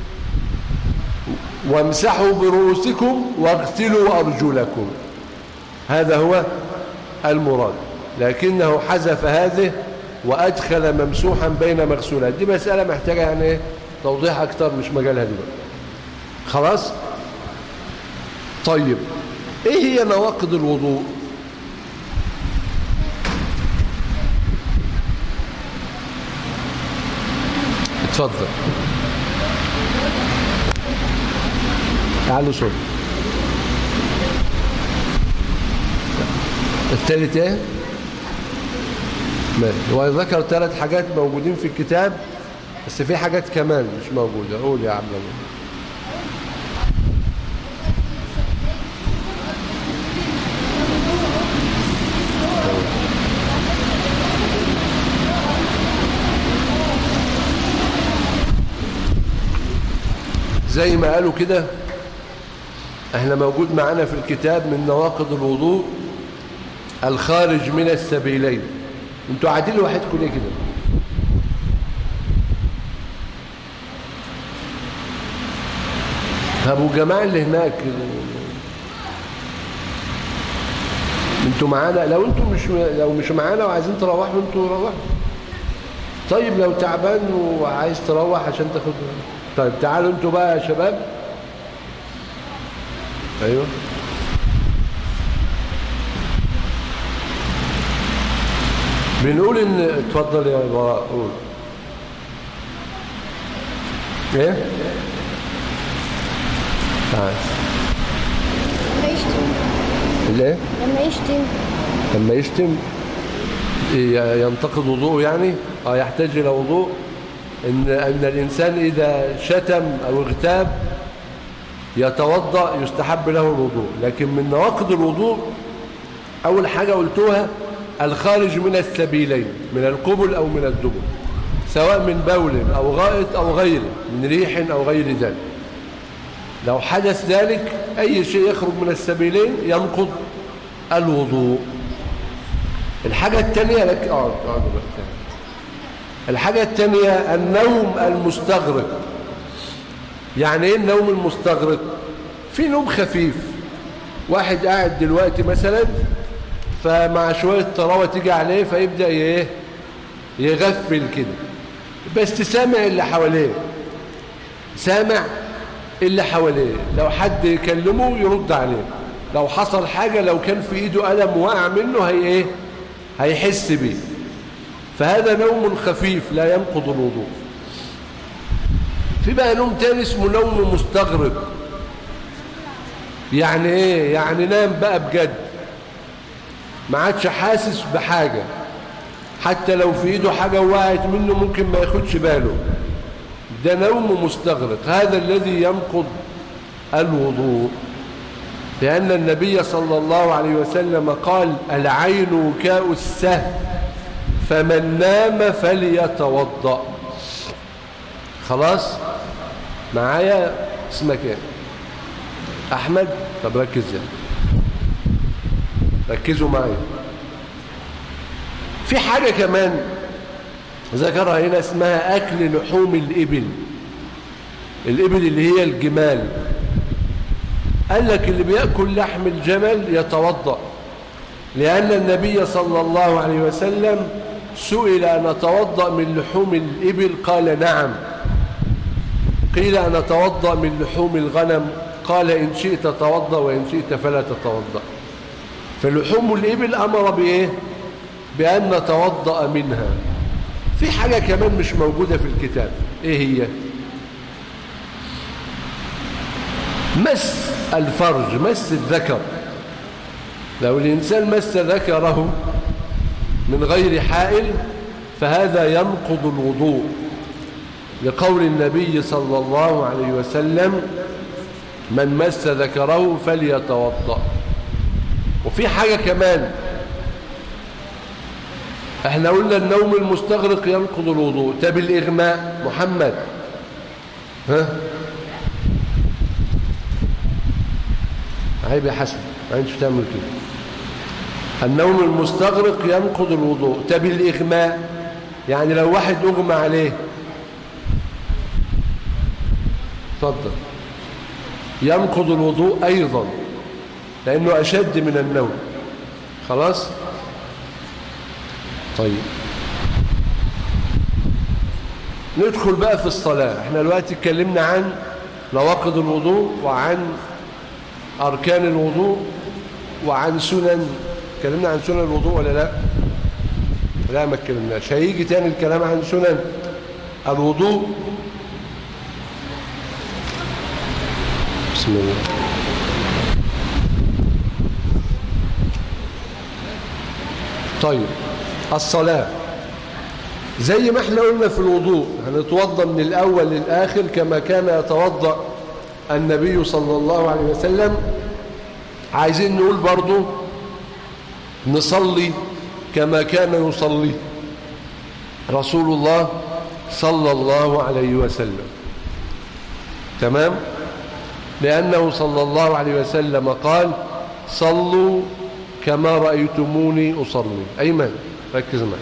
Speaker 1: وامسحوا برؤوسكم واغسلوا أرجلكم هذا هو المراد لكنه حذف هذه وأدخل ممسوحا بين مغسولات دي مسألة محتاجة يعني توضيح أكتر مش مجالها دلوقتي خلاص طيب ايه هي نواقض الوضوء اتفضل تعالوا صوت الثالث ايه ماشي هو ذكر ثلاث حاجات موجودين في الكتاب بس في حاجات كمان مش موجودة قول يا عم زي ما قالوا كده احنا موجود معانا في الكتاب من نواقض الوضوء الخارج من السبيلين انتوا قاعدين لوحدكم ليه كده طب والجماعه اللي هناك انتوا معانا لو انتوا مش لو مش معانا وعايزين تروحوا انتوا روحوا طيب لو تعبان وعايز تروح عشان تاخد طيب تعالوا انتوا بقى يا شباب ايوه بنقول ان اتفضل يا براء قول ايه تعال
Speaker 2: لما يشتم
Speaker 1: ليه
Speaker 2: لما يشتم
Speaker 1: لما يشتم ي- ينتقد وضوءه يعني اه يحتاج الى وضوء ان ان الانسان اذا شتم او اغتاب يتوضا يستحب له الوضوء لكن من نواقض الوضوء اول حاجه قلتوها الخارج من السبيلين من القبل او من الدبر سواء من بول او غائط او غيره من ريح او غير ذلك لو حدث ذلك اي شيء يخرج من السبيلين ينقض الوضوء الحاجة الثانية لك اه اقعد بقى. الحاجة الثانية النوم المستغرق يعني ايه النوم المستغرق في نوم خفيف واحد قاعد دلوقتي مثلا فمع شوية طراوة تيجي عليه فيبدأ ايه يغفل كده بس سامع اللي حواليه سامع اللي حواليه لو حد يكلمه يرد عليه لو حصل حاجة لو كان في ايده قلم واقع منه هي ايه هيحس بيه فهذا نوم خفيف لا ينقض الوضوء في بقى نوم تاني اسمه نوم مستغرق يعني ايه يعني نام بقى بجد ما عادش حاسس بحاجة حتى لو في ايده حاجة وقعت منه ممكن ما ياخدش باله ده نوم مستغرق هذا الذي ينقض الوضوء لأن النبي صلى الله عليه وسلم قال العين وكاء السهل فمن نام فليتوضأ خلاص معايا اسمك ايه احمد طب ركز يعني ركزوا معايا في حاجة كمان ذكرها هنا اسمها أكل لحوم الإبل الإبل اللي هي الجمال قال لك اللي بيأكل لحم الجمل يتوضأ لأن النبي صلى الله عليه وسلم سئل أن أتوضأ من لحوم الإبل قال نعم قيل أن أتوضأ من لحوم الغنم قال إن شئت توضأ وإن شئت فلا تتوضأ فلحوم الإبل أمر بإيه بأن نتوضأ منها في حاجة كمان مش موجودة في الكتاب إيه هي مس الفرج مس الذكر لو الإنسان مس ذكره من غير حائل فهذا ينقض الوضوء لقول النبي صلى الله عليه وسلم من مس ذكره فليتوضأ وفي حاجة كمان احنا قلنا النوم المستغرق ينقض الوضوء طب الإغماء محمد ها عيب يا حسن ما عندش تعمل كده النوم المستغرق ينقض الوضوء طب الإغماء يعني لو واحد أغمى عليه اتفضل ينقض الوضوء أيضا لأنه أشد من النوم خلاص طيب ندخل بقى في الصلاة احنا دلوقتي اتكلمنا عن نواقض الوضوء وعن أركان الوضوء وعن سنن اتكلمنا عن سنن الوضوء ولا لا لا ما اتكلمناش هيجي تاني الكلام عن سنن الوضوء بسم الله طيب الصلاة زي ما احنا قلنا في الوضوء هنتوضى من الأول للآخر كما كان يتوضأ النبي صلى الله عليه وسلم عايزين نقول برضو نصلي كما كان يصلي رسول الله صلى الله عليه وسلم تمام لأنه صلى الله عليه وسلم قال صلوا كما رأيتموني أصلي أيمن ركز معي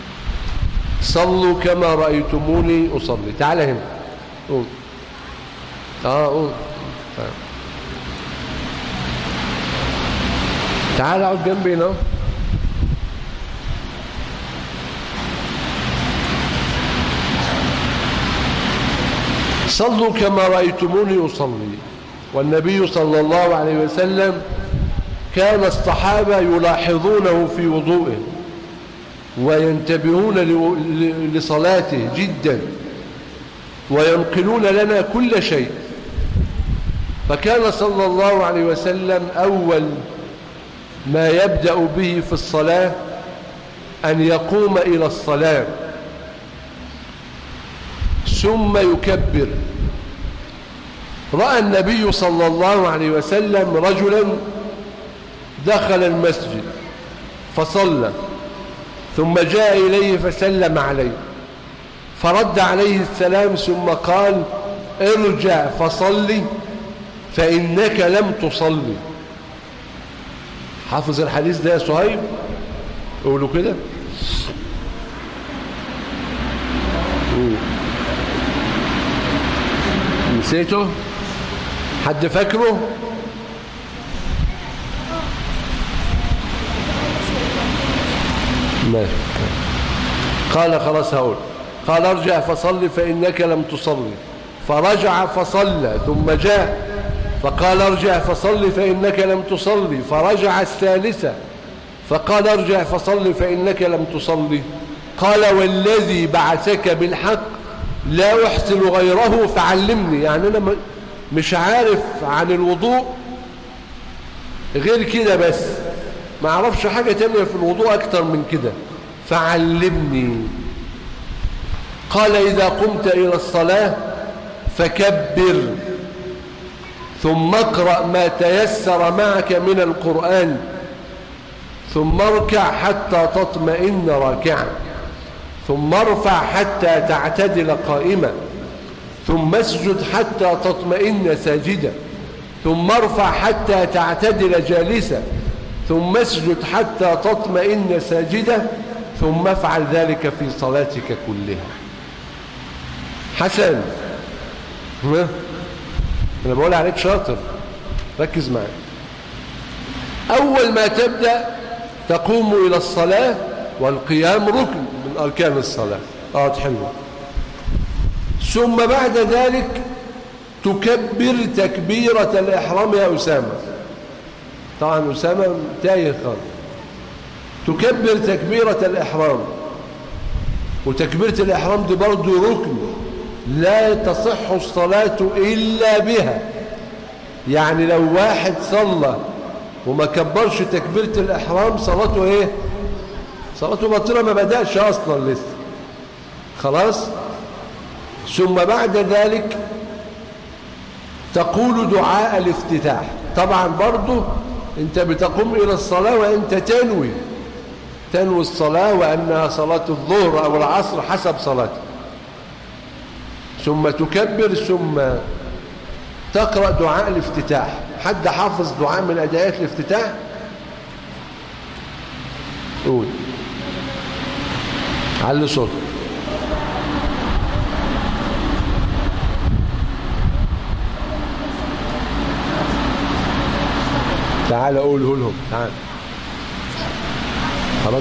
Speaker 1: صلوا كما رأيتموني أصلي تعال هنا قول اه قول تعال. تعال اقعد جنبي هنا صلوا كما رأيتموني أصلي والنبي صلى الله عليه وسلم كان الصحابة يلاحظونه في وضوئه وينتبهون لصلاته جدا وينقلون لنا كل شيء فكان صلى الله عليه وسلم أول ما يبدأ به في الصلاة أن يقوم إلى الصلاة ثم يكبر رأى النبي صلى الله عليه وسلم رجلا دخل المسجد فصلى ثم جاء إليه فسلم عليه فرد عليه السلام ثم قال ارجع فصلي فإنك لم تصلي حافظ الحديث ده يا صهيب قولوا كده نسيته حد فاكره ماشي قال خلاص هقول قال ارجع فصلي فإنك لم تصلي فرجع فصلى ثم جاء فقال ارجع فصلي فإنك لم تصلي فرجع الثالثة فقال ارجع فصلي فإنك لم تصلي قال والذي بعثك بالحق لا أحسن غيره فعلمني يعني أنا مش عارف عن الوضوء غير كده بس ما اعرفش حاجة تانية في الوضوء أكتر من كده فعلمني قال إذا قمت إلى الصلاة فكبر ثم اقرأ ما تيسر معك من القرآن ثم اركع حتى تطمئن راكعا ثم ارفع حتى تعتدل قائما ثم اسجد حتى تطمئن ساجدا ثم ارفع حتى تعتدل جالسا ثم اسجد حتى تطمئن ساجدا ثم افعل ذلك في صلاتك كلها حسن ها انا بقول عليك شاطر ركز معي اول ما تبدا تقوم الى الصلاه والقيام ركن من اركان الصلاه اه حلو ثم بعد ذلك تكبر تكبيره الاحرام يا اسامه طبعا اسامه تايه خالص تكبر تكبيره الاحرام وتكبيره الاحرام دي برضه ركن لا تصح الصلاة إلا بها يعني لو واحد صلى وما كبرش تكبيرة الإحرام صلاته إيه صلاته باطلة ما بدأش أصلا لسه خلاص ثم بعد ذلك تقول دعاء الافتتاح طبعا برضو انت بتقوم إلى الصلاة وانت تنوي تنوي الصلاة وأنها صلاة الظهر أو العصر حسب صلاتك ثم تكبر ثم تقرأ دعاء الافتتاح حد حافظ دعاء من أدايات الافتتاح قول علي صوت تعال قوله لهم تعال خلاص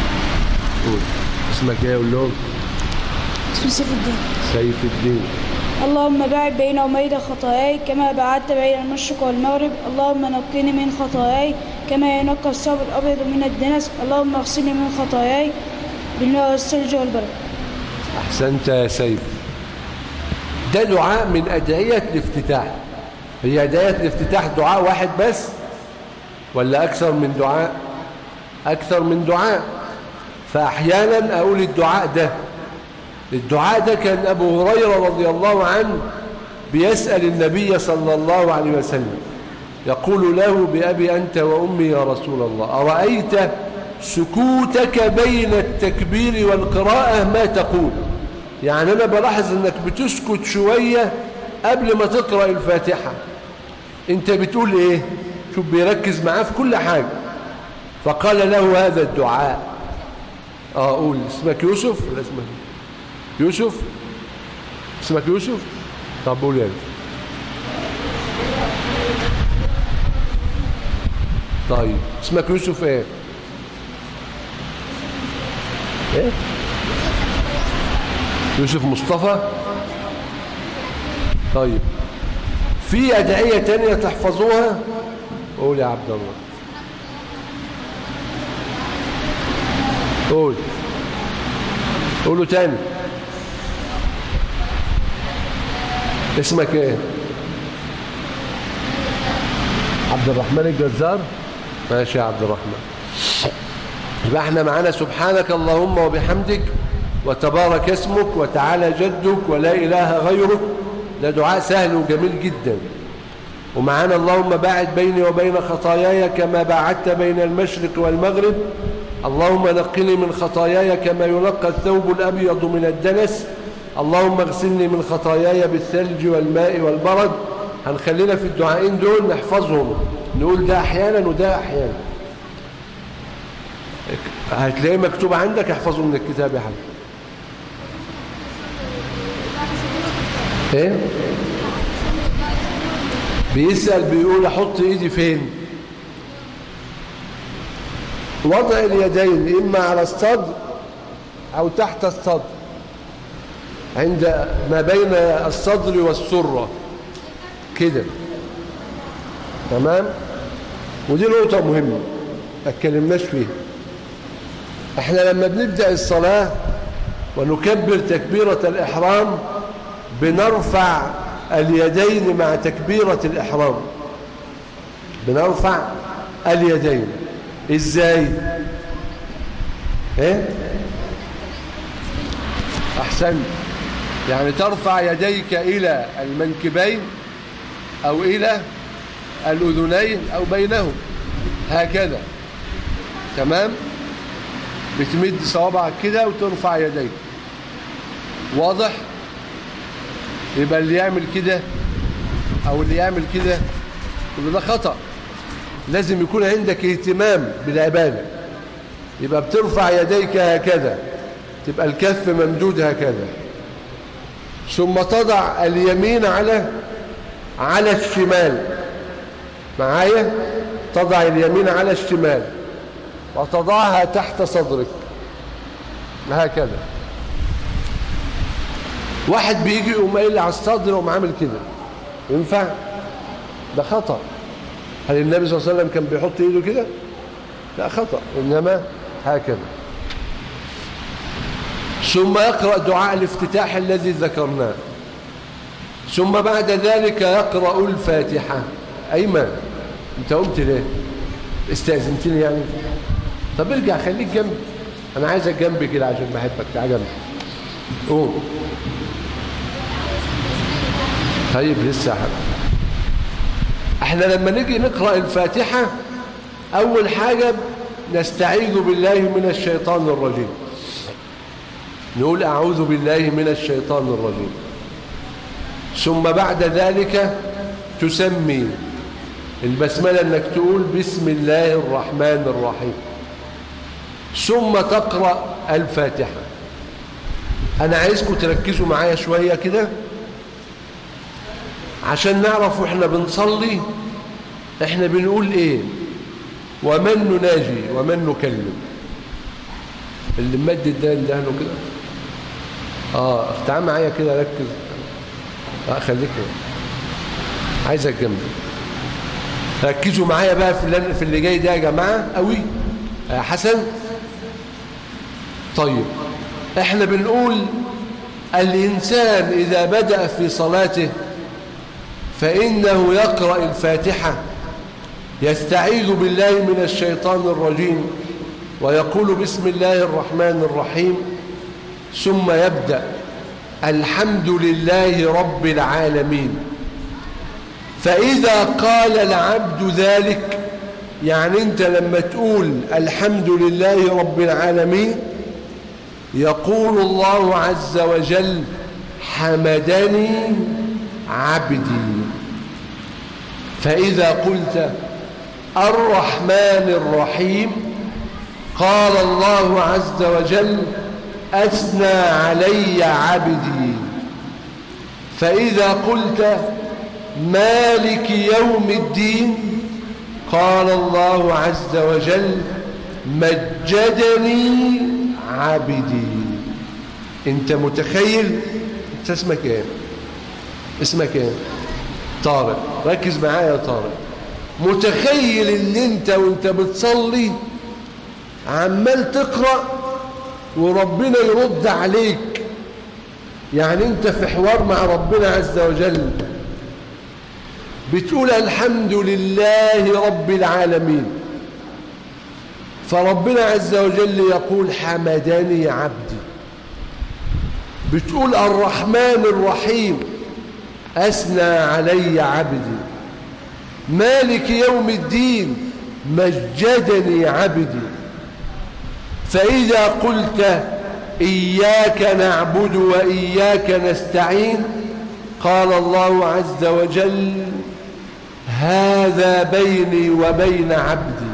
Speaker 1: قول اسمك ايه قول لهم
Speaker 2: اسمه سيف الدين
Speaker 1: سيف الدين
Speaker 3: اللهم باعد بين وبين خطاياي كما بعدت بين المشرق والمغرب اللهم نقني من خطاياي كما ينقى الثوب الأبيض من الدنس اللهم اغسلني من خطاياي بالماء والثلج والبرد
Speaker 1: أحسنت يا سيف ده دعاء من أدعية الافتتاح هي أدعية الافتتاح دعاء واحد بس ولا أكثر من دعاء أكثر من دعاء فأحيانا أقول الدعاء ده الدعاء ده كان أبو هريرة رضي الله عنه بيسأل النبي صلى الله عليه وسلم يقول له بأبي أنت وأمي يا رسول الله أرأيت سكوتك بين التكبير والقراءة ما تقول يعني أنا بلاحظ أنك بتسكت شوية قبل ما تقرأ الفاتحة أنت بتقول إيه شوف بيركز معاه في كل حاجة فقال له هذا الدعاء آه أقول اسمك يوسف ولا اسمك يوسف اسمك يوسف طب قول يعني طيب اسمك يوسف ايه ايه يوسف مصطفى طيب في أدعية تانية تحفظوها قول يا عبد الله قول قولوا تاني اسمك ايه عبد الرحمن الجزار ماشي يا عبد الرحمن يبقى احنا معانا سبحانك اللهم وبحمدك وتبارك اسمك وتعالى جدك ولا إله غيرك ده دعاء سهل وجميل جدا ومعانا اللهم باعد بيني وبين خطاياي كما باعدت بين المشرق والمغرب اللهم نقني من خطاياي كما ينقى الثوب الأبيض من الدنس اللهم اغسلني من خطاياي بالثلج والماء والبرد هنخلينا في الدعائين دول نحفظهم نقول ده أحيانا وده أحيانا هتلاقيه مكتوب عندك احفظه من الكتاب يا حبيبي ايه بيسأل بيقول احط ايدي فين وضع اليدين اما على الصدر او تحت الصدر عند ما بين الصدر والسرة كده تمام ودي نقطة مهمة ما اتكلمناش فيها احنا لما بنبدأ الصلاة ونكبر تكبيرة الإحرام بنرفع اليدين مع تكبيرة الإحرام بنرفع اليدين ازاي ايه احسن يعني ترفع يديك الى المنكبين او الى الاذنين او بينهم هكذا تمام بتمد صوابعك كده وترفع يديك واضح يبقى اللي يعمل كده او اللي يعمل كده كل ده خطأ لازم يكون عندك اهتمام بالعبادة يبقى بترفع يديك هكذا تبقى الكف ممدود هكذا ثم تضع اليمين على على الشمال معايا تضع اليمين على الشمال وتضعها تحت صدرك هكذا واحد بيجي يقوم قايل على الصدر وقوم عامل كده ينفع ده خطأ هل النبي صلى الله عليه وسلم كان بيحط ايده كده لا خطأ انما هكذا ثم يقرأ دعاء الافتتاح الذي ذكرناه ثم بعد ذلك يقرأ الفاتحة أيمن انت قمت ليه استأذنتني يعني طب ارجع خليك جنبي انا عايزك جنبي كده عشان بحبك تعال جنبي قوم طيب لسه حبيبي احنا لما نيجي نقرأ الفاتحة اول حاجة نستعيذ بالله من الشيطان الرجيم نقول اعوذ بالله من الشيطان الرجيم ثم بعد ذلك تسمي البسملة انك تقول بسم الله الرحمن الرحيم ثم تقرأ الفاتحة انا عايزكم تركزوا معايا شوية كده عشان نعرف واحنا بنصلي احنا بنقول ايه ومن نناجي ومن نكلم اللي ممدد ده اللي له كده اه تعال معايا كده ركز اه خليك عايزك جنبي ركزوا معايا بقى في اللي, في اللي جاي ده يا جماعه قوي يا حسن طيب احنا بنقول الانسان اذا بدا في صلاته فانه يقرا الفاتحه يستعيذ بالله من الشيطان الرجيم ويقول بسم الله الرحمن الرحيم ثم يبدا الحمد لله رب العالمين فإذا قال العبد ذلك يعني أنت لما تقول الحمد لله رب العالمين يقول الله عز وجل حمدني عبدي فإذا قلت الرحمن الرحيم قال الله عز وجل أثنى علي عبدي فإذا قلت مالك يوم الدين قال الله عز وجل مجدني عبدي انت متخيل انت اسمك ايه اسمك ايه طارق ركز معايا يا طارق متخيل ان انت وانت بتصلي عمال تقرأ وربنا يرد عليك يعني انت في حوار مع ربنا عز وجل بتقول الحمد لله رب العالمين فربنا عز وجل يقول حمدني عبدي بتقول الرحمن الرحيم أثنى علي عبدي مالك يوم الدين مجدني عبدي فإذا قلت إياك نعبد وإياك نستعين قال الله عز وجل هذا بيني وبين عبدي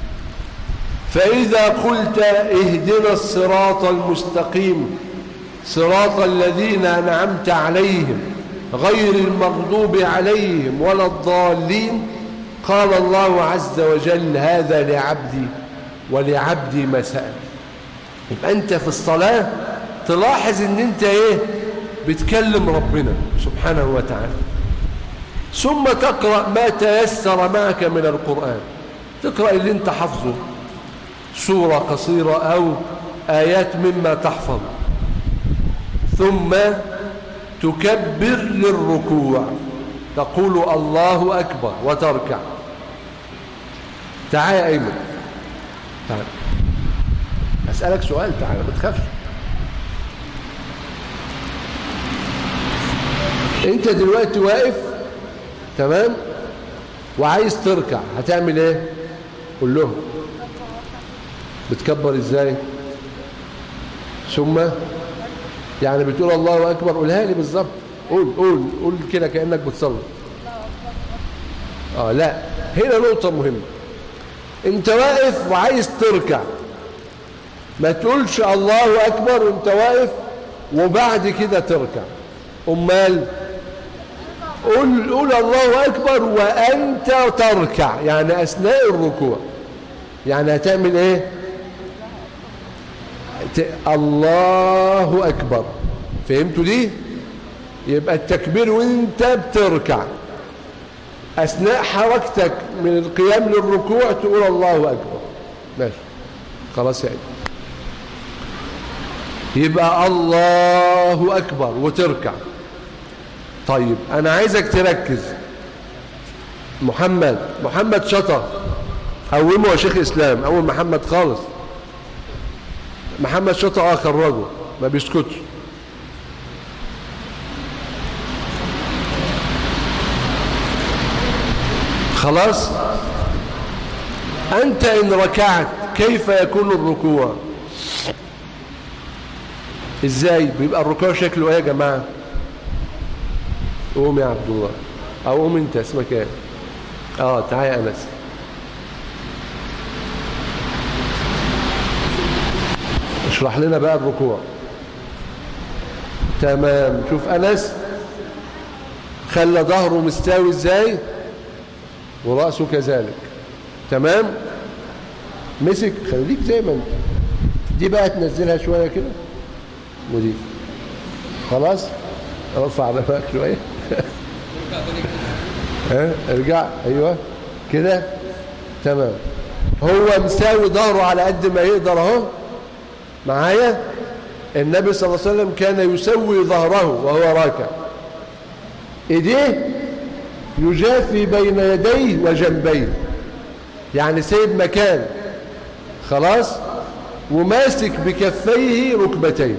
Speaker 1: فإذا قلت اهدنا الصراط المستقيم صراط الذين أنعمت عليهم غير المغضوب عليهم ولا الضالين قال الله عز وجل هذا لعبدي ولعبدي ما سأل يبقى أنت في الصلاة تلاحظ أن أنت إيه بتكلم ربنا سبحانه وتعالى ثم تقرأ ما تيسر معك من القرآن تقرأ اللي انت حفظه سورة قصيرة أو آيات مما تحفظ ثم تكبر للركوع تقول الله أكبر وتركع تعال يا أيمن تعال أسألك سؤال تعال ما تخافش انت دلوقتي واقف تمام وعايز تركع هتعمل ايه قول لهم بتكبر ازاي ثم يعني بتقول الله اكبر قولها لي بالظبط قول قول قول كده كانك بتصلي اه لا هنا نقطه مهمه انت واقف وعايز تركع ما تقولش الله اكبر وانت واقف وبعد كده تركع امال قول قول الله أكبر وأنت تركع يعني أثناء الركوع يعني هتعمل إيه الله أكبر فهمتوا دي يبقى التكبير وانت بتركع أثناء حركتك من القيام للركوع تقول الله أكبر ماشي خلاص يعني يبقى الله أكبر وتركع طيب أنا عايزك تركز محمد محمد شطر قومه يا شيخ إسلام أول محمد خالص محمد شطر اه خرجه ما بيسكتش خلاص أنت إن ركعت كيف يكون الركوع إزاي بيبقى الركوع شكله إيه يا جماعة قوم يا عبد الله أو قوم أنت اسمك إيه آه تعالى يا أنس اشرح لنا بقى الركوع تمام شوف أنس خلى ظهره مستوي ازاي ورأسه كذلك تمام مسك خليك زي ما انت دي بقى تنزلها شوية كده ودي خلاص ارفع رفاك شوية ها ارجع ايوه كده تمام هو مساوي ظهره على قد ما يقدر اهو معايا النبي صلى الله عليه وسلم كان يسوي ظهره وهو راكع ايديه يجافي بين يديه وجنبيه يعني سيد مكان خلاص وماسك بكفيه ركبتين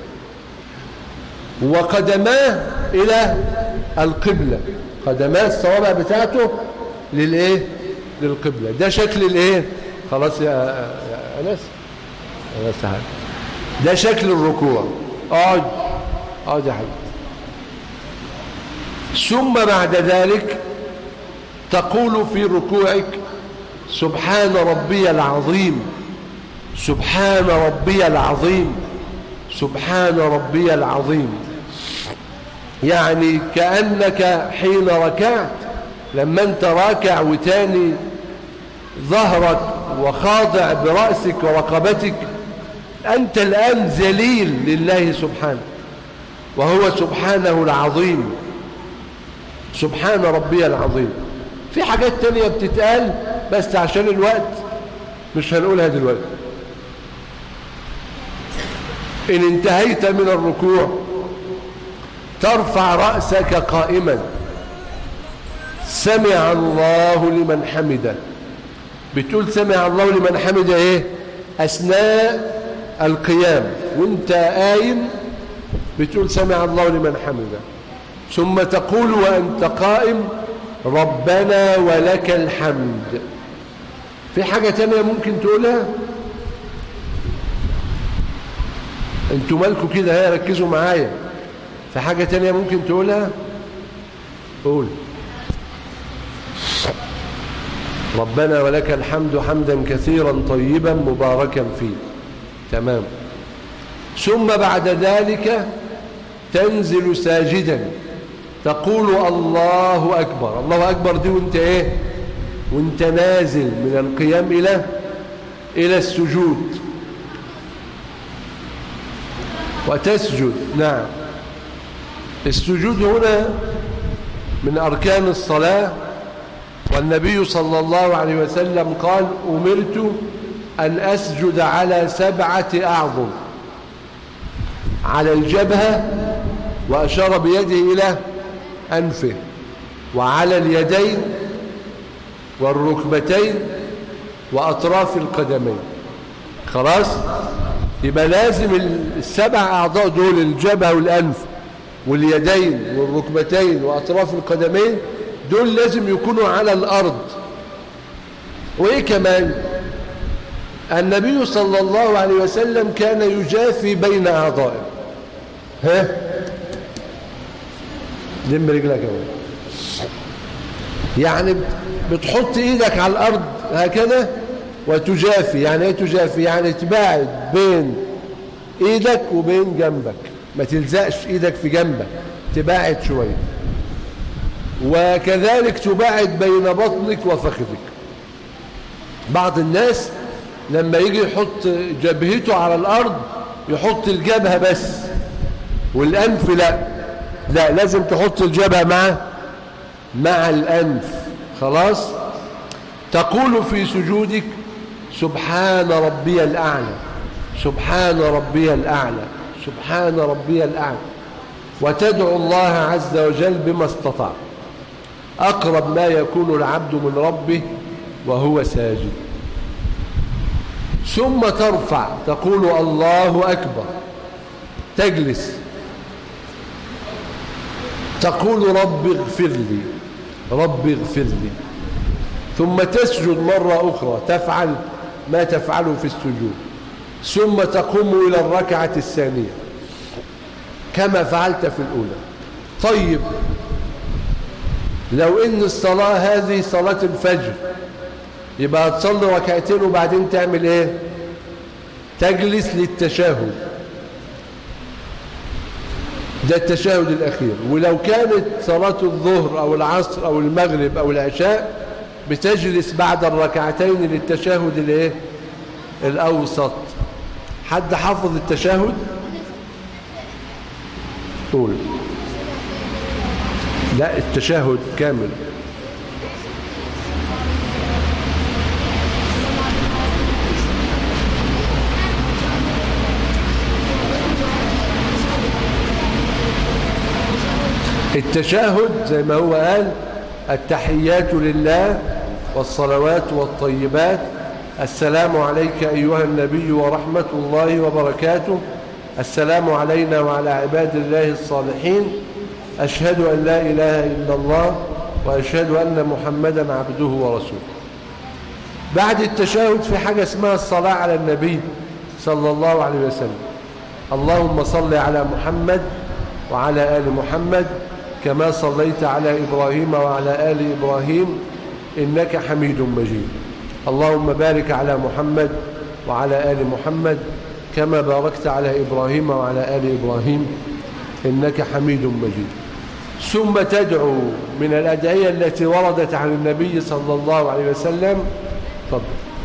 Speaker 1: وقدماه إلى القبلة قدماه الصوابع بتاعته للإيه للقبلة ده شكل الإيه خلاص يا, يا أنس أنس تعال ده شكل الركوع اقعد اقعد يا حبيبي ثم بعد ذلك تقول في ركوعك سبحان ربي العظيم سبحان ربي العظيم سبحان ربي العظيم يعني كأنك حين ركعت لما انت راكع وتاني ظهرك وخاضع برأسك ورقبتك أنت الآن ذليل لله سبحانه وهو سبحانه العظيم سبحان ربي العظيم في حاجات تانية بتتقال بس عشان الوقت مش هنقولها دلوقتي إن انتهيت من الركوع ترفع رأسك قائما سمع الله لمن حمده بتقول سمع الله لمن حمده ايه أثناء القيام وانت قايم بتقول سمع الله لمن حمده ثم تقول وأنت قائم ربنا ولك الحمد في حاجة تانية ممكن تقولها انتوا مالكوا كده هيا ركزوا معايا في حاجة تانية ممكن تقولها قول ربنا ولك الحمد حمدا كثيرا طيبا مباركا فيه تمام ثم بعد ذلك تنزل ساجدا تقول الله أكبر الله أكبر دي وانت ايه وانت نازل من القيام إلى إلى السجود وتسجد نعم السجود هنا من أركان الصلاة والنبي صلى الله عليه وسلم قال أمرت أن أسجد على سبعة أعظم على الجبهة وأشار بيده إلى أنفه وعلى اليدين والركبتين وأطراف القدمين خلاص يبقى لازم السبع أعضاء دول الجبهة والأنف واليدين والركبتين وأطراف القدمين دول لازم يكونوا على الأرض وإيه كمان النبي صلى الله عليه وسلم كان يجافي بين أعضائه ها لم رجلك اهو يعني بتحط ايدك على الارض هكذا وتجافي يعني ايه تجافي يعني تباعد بين ايدك وبين جنبك ما تلزقش ايدك في جنبك تباعد شويه وكذلك تباعد بين بطنك وفخذك بعض الناس لما يجي يحط جبهته على الارض يحط الجبهه بس والانف لا لا لازم تحط الجبهة مع مع الأنف خلاص تقول في سجودك سبحان ربي الأعلى سبحان ربي الأعلى سبحان ربي الأعلى وتدعو الله عز وجل بما استطاع أقرب ما يكون العبد من ربه وهو ساجد ثم ترفع تقول الله أكبر تجلس تقول رب اغفر لي رب اغفر لي ثم تسجد مرة أخرى تفعل ما تفعله في السجود ثم تقوم إلى الركعة الثانية كما فعلت في الأولى طيب لو إن الصلاة هذه صلاة الفجر يبقى هتصلي ركعتين وبعدين تعمل إيه تجلس للتشاهد ده التشهد الأخير ولو كانت صلاة الظهر أو العصر أو المغرب أو العشاء بتجلس بعد الركعتين للتشهد الايه الأوسط حد حافظ التشهد قول لا التشهد كامل التشهد زي ما هو قال التحيات لله والصلوات والطيبات السلام عليك أيها النبي ورحمة الله وبركاته السلام علينا وعلى عباد الله الصالحين أشهد أن لا إله إلا الله وأشهد أن محمدا عبده ورسوله بعد التشهد في حاجة اسمها الصلاة على النبي صلى الله عليه وسلم اللهم صل على محمد وعلى آل محمد كما صليت على إبراهيم وعلى آل إبراهيم إنك حميد مجيد اللهم بارك على محمد وعلى آل محمد كما باركت على إبراهيم وعلى آل إبراهيم إنك حميد مجيد ثم تدعو من الأدعية التي وردت عن النبي صلى الله عليه وسلم تفضل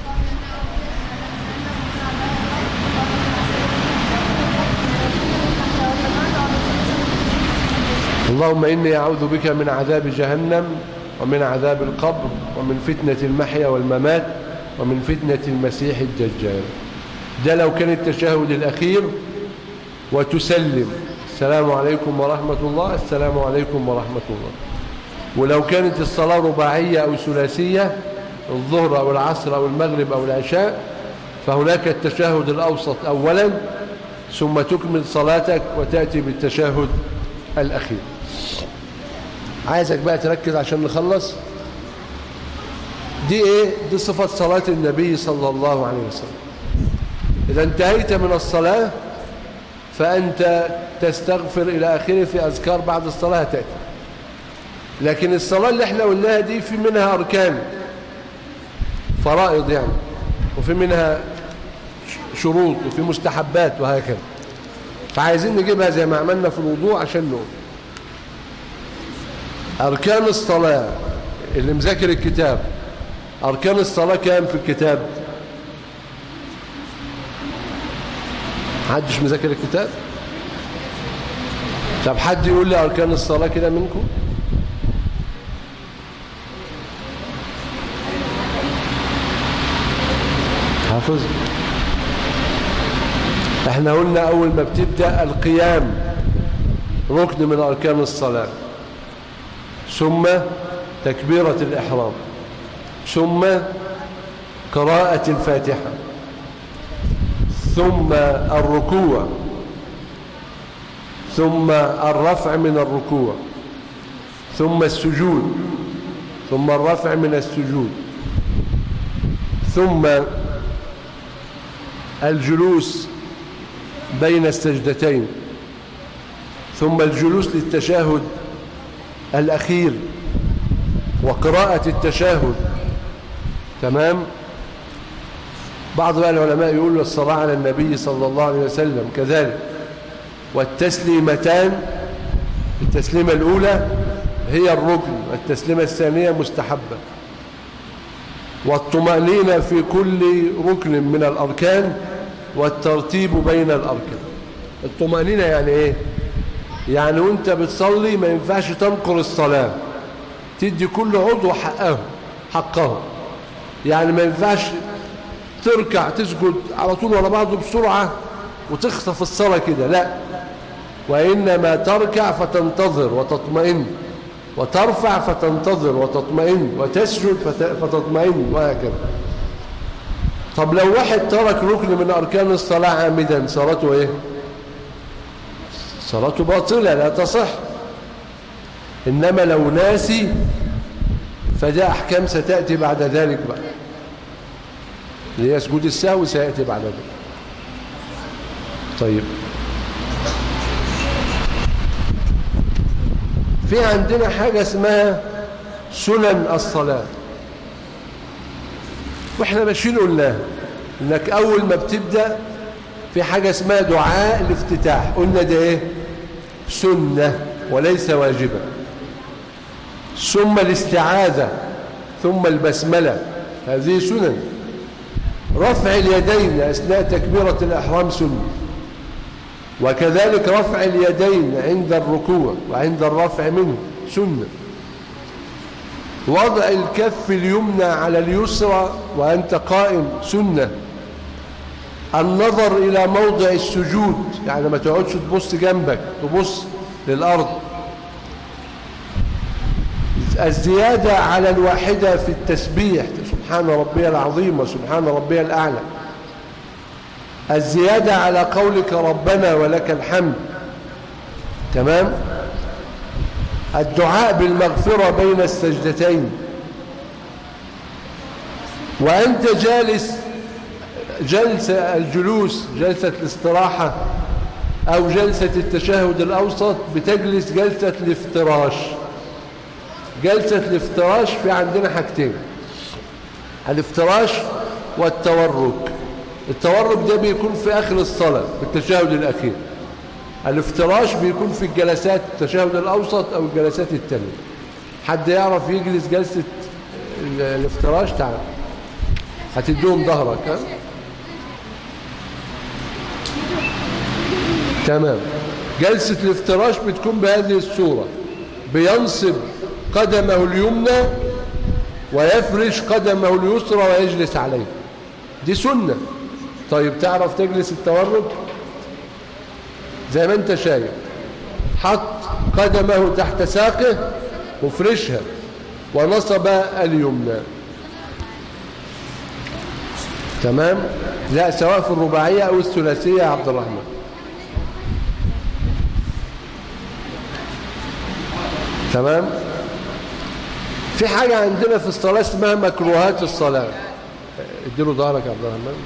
Speaker 1: اللهم إني أعوذ بك من عذاب جهنم ومن عذاب القبر ومن فتنة المحيا والممات ومن فتنة المسيح الدجال ده لو كان التشهد الأخير وتسلم السلام عليكم ورحمة الله السلام عليكم ورحمة الله ولو كانت الصلاة رباعية أو ثلاثية الظهر أو العصر أو المغرب أو العشاء فهناك التشهد الأوسط أولا ثم تكمل صلاتك وتأتي بالتشهد الأخير عايزك بقى تركز عشان نخلص دي ايه دي صفة صلاة النبي صلى الله عليه وسلم إذا انتهيت من الصلاة فأنت تستغفر إلى آخره في أذكار بعد الصلاة تأتي لكن الصلاة اللي احنا قلناها دي في منها أركان فرائض يعني وفي منها شروط وفي مستحبات وهكذا فعايزين نجيبها زي ما عملنا في الوضوء عشان نقول أركان الصلاة اللي مذاكر الكتاب أركان الصلاة كام في الكتاب محدش مذاكر الكتاب طب حد يقول لي أركان الصلاة كده منكم حافظ احنا قلنا أول ما بتبدأ القيام ركن من أركان الصلاة ثم تكبيرة الإحرام ثم قراءة الفاتحة ثم الركوع ثم الرفع من الركوع ثم السجود ثم الرفع من السجود ثم الجلوس بين السجدتين ثم الجلوس للتشاهد الأخير وقراءة التشاهد تمام بعض بقى العلماء يقول الصلاة على النبي صلى الله عليه وسلم كذلك والتسليمتان التسليمة الأولى هي الركن والتسليمة الثانية مستحبة والطمأنينة في كل ركن من الأركان والترتيب بين الأركان الطمأنينة يعني إيه؟ يعني وانت بتصلي ما ينفعش تنقر الصلاة تدي كل عضو حقه حقه يعني ما ينفعش تركع تسجد على طول ورا بعضه بسرعة وتخطف الصلاة كده لا وإنما تركع فتنتظر وتطمئن وترفع فتنتظر وتطمئن وتسجد فتطمئن وهكذا طب لو واحد ترك ركن من أركان الصلاة عامدا صلاته إيه صلاته باطلة لا تصح إنما لو ناسي فده أحكام ستأتي بعد ذلك بقى ليسجد السهو سيأتي بعد ذلك طيب في عندنا حاجة اسمها سنن الصلاة واحنا ماشيين قلناها انك اول ما بتبدأ في حاجة اسمها دعاء الافتتاح قلنا ده ايه سنة وليس واجبا ثم الاستعاذة ثم البسملة هذه سنن رفع اليدين أثناء تكبيرة الإحرام سنة وكذلك رفع اليدين عند الركوع وعند الرفع منه سنة وضع الكف اليمنى على اليسرى وأنت قائم سنة النظر إلى موضع السجود يعني ما تقعدش تبص جنبك تبص للأرض الزيادة على الواحدة في التسبيح سبحان ربي العظيم وسبحان ربي الأعلى الزيادة على قولك ربنا ولك الحمد تمام الدعاء بالمغفرة بين السجدتين وأنت جالس جلسة الجلوس جلسة الاستراحة أو جلسة التشهد الأوسط بتجلس جلسة الافتراش جلسة الافتراش في عندنا حاجتين الافتراش والتورك التورك ده بيكون في آخر الصلاة في التشهد الأخير الافتراش بيكون في الجلسات التشهد الأوسط أو الجلسات التانية حد يعرف يجلس جلسة الافتراش تعال هتديهم ظهرك ها تمام جلسة الافتراش بتكون بهذه الصورة بينصب قدمه اليمنى ويفرش قدمه اليسرى ويجلس عليه دي سنة طيب تعرف تجلس التورك زي ما انت شايف حط قدمه تحت ساقه وفرشها ونصب اليمنى تمام لا سواء في الرباعية أو الثلاثية يا عبد الرحمن تمام في حاجة عندنا في الصلاة اسمها مكروهات الصلاة اديله ظهرك يا عبد الرحمن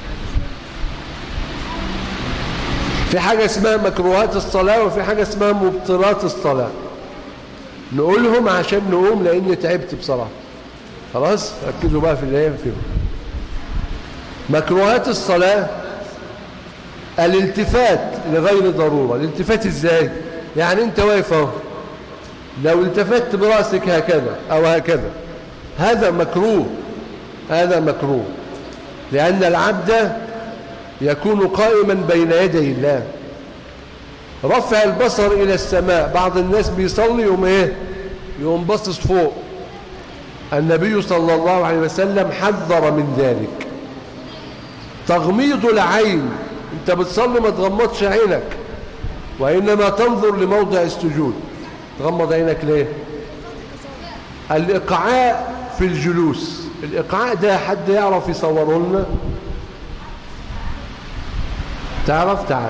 Speaker 1: في حاجة اسمها مكروهات الصلاة وفي حاجة اسمها مبطلات الصلاة نقولهم عشان نقوم لأني تعبت بصراحة خلاص ركزوا بقى في اللي هي فيهم مكروهات الصلاة الالتفات لغير ضرورة الالتفات ازاي يعني انت واقف اهو لو التفت برأسك هكذا أو هكذا هذا مكروه هذا مكروه لأن العبد يكون قائما بين يدي الله رفع البصر إلى السماء بعض الناس بيصلي يوم إيه يوم باصص فوق النبي صلى الله عليه وسلم حذر من ذلك تغميض العين انت بتصلي ما تغمضش عينك وإنما تنظر لموضع السجود تغمض عينك ليه الإقعاء في الجلوس الإقعاء ده حد يعرف يصوره لنا تعرف تعال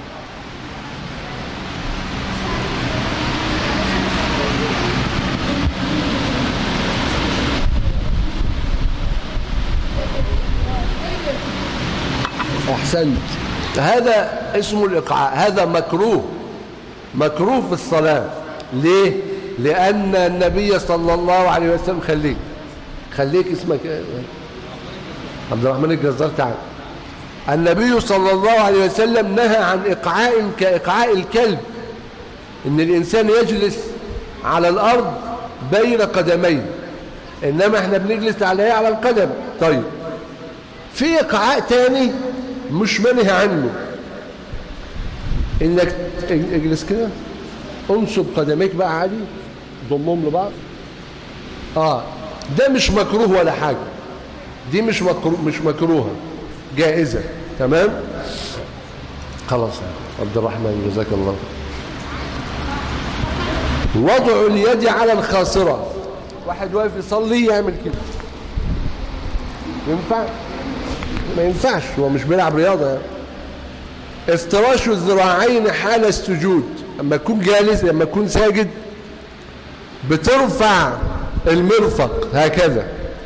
Speaker 1: أحسنت هذا اسمه الإقعاء هذا مكروه مكروه في الصلاة ليه؟ لأن النبي صلى الله عليه وسلم خليك خليك اسمك ايه؟ عبد الرحمن الجزار تعال النبي صلى الله عليه وسلم نهى عن إقعاء كإقعاء الكلب إن الإنسان يجلس على الأرض بين قدمين إنما احنا بنجلس عليه على القدم طيب في إقعاء تاني مش منهي عنه إنك اجلس كده انصب قدميك بقى عادي ضمهم لبعض اه ده مش مكروه ولا حاجة دي مش مكروه مش مكروهة جائزة تمام خلاص عبد الرحمن جزاك الله وضع اليد على الخاصرة واحد واقف يصلي يعمل كده ينفع ما ينفعش هو مش بيلعب رياضة يعني. افتراش الذراعين حال السجود لما تكون جالس لما تكون ساجد بترفع المرفق هكذا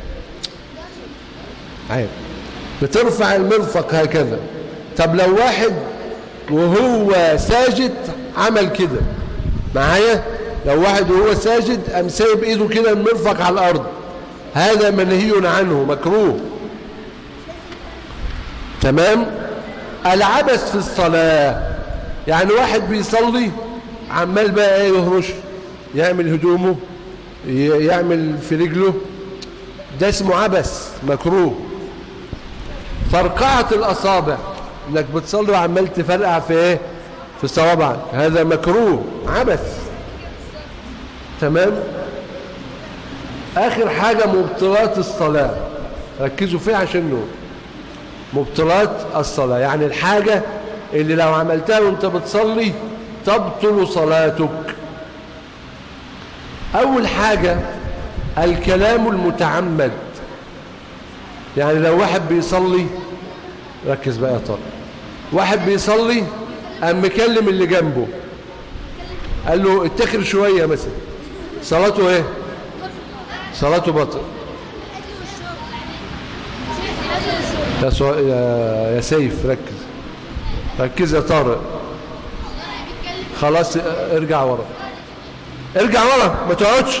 Speaker 1: عيب بترفع المرفق هكذا طب لو واحد وهو ساجد عمل كده معايا لو واحد وهو ساجد قام سايب ايده كده المرفق على الارض هذا منهي عنه مكروه تمام العبث في الصلاة يعني واحد بيصلي عمال بقى ايه يهرش يعمل هدومه يعمل في رجله ده اسمه عبث مكروه فرقعة الأصابع انك بتصلي وعمال تفرقع في ايه في صوابعك هذا مكروه عبث تمام آخر حاجة مبطلات الصلاة ركزوا فيها عشان نقول مبطلات الصلاة يعني الحاجة اللي لو عملتها وانت بتصلي تبطل صلاتك أول حاجة الكلام المتعمد يعني لو واحد بيصلي ركز بقى يا طارق واحد بيصلي قام مكلم اللي جنبه قال له اتخر شوية مثلا صلاته ايه صلاته بطل يا, سو... يا... يا سيف ركز ركز يا طارق خلاص ارجع ورا ارجع ورا ما تقعدش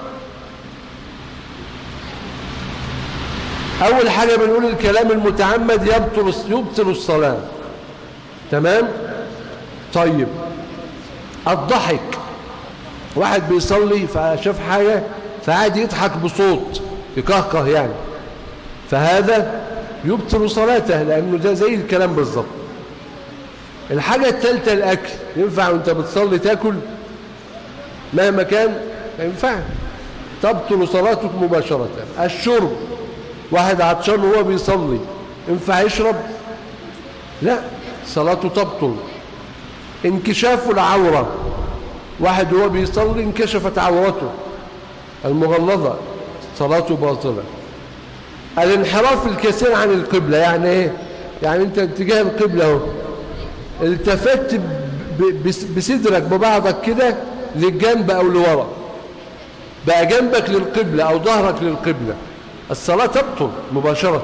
Speaker 1: اول حاجه بنقول الكلام المتعمد يبطل يبطل الصلاه تمام طيب الضحك واحد بيصلي فشاف حاجه فقعد يضحك بصوت يكهكه يعني فهذا يبطل صلاته لانه ده زي الكلام بالظبط الحاجه الثالثه الاكل ينفع وانت بتصلي تاكل مهما كان ما ينفع تبطل صلاتك مباشره الشرب واحد عطشان وهو بيصلي ينفع يشرب لا صلاته تبطل انكشاف العورة واحد وهو بيصلي انكشفت عورته المغلظة صلاته باطلة الانحراف الكثير عن القبلة يعني ايه يعني انت اتجاه القبلة اهو التفت بصدرك ببعضك كده للجنب او لورا بقى جنبك للقبلة او ظهرك للقبلة الصلاة تبطل مباشرة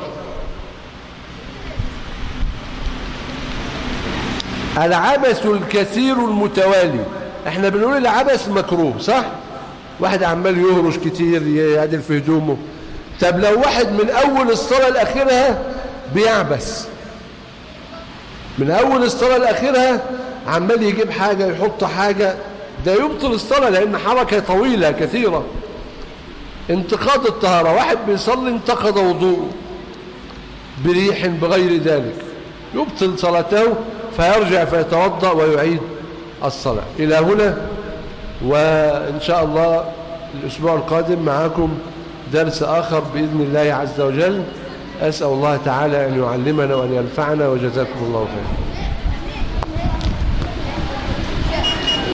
Speaker 1: العبث الكثير المتوالي احنا بنقول العبث مكروه صح واحد عمال يهرش كتير يعدل في هدومه طب لو واحد من اول الصلاة الاخيرها بيعبث من اول الصلاة الاخيرها عمال يجيب حاجة يحط حاجة ده يبطل الصلاة لان حركة طويلة كثيرة انتقاض الطهارة واحد بيصلي انتقض وضوءه بريح بغير ذلك يبطل صلاته فيرجع فيتوضأ ويعيد الصلاة إلى هنا وإن شاء الله الأسبوع القادم معكم درس آخر بإذن الله عز وجل أسأل الله تعالى أن يعلمنا وأن ينفعنا وجزاكم الله خير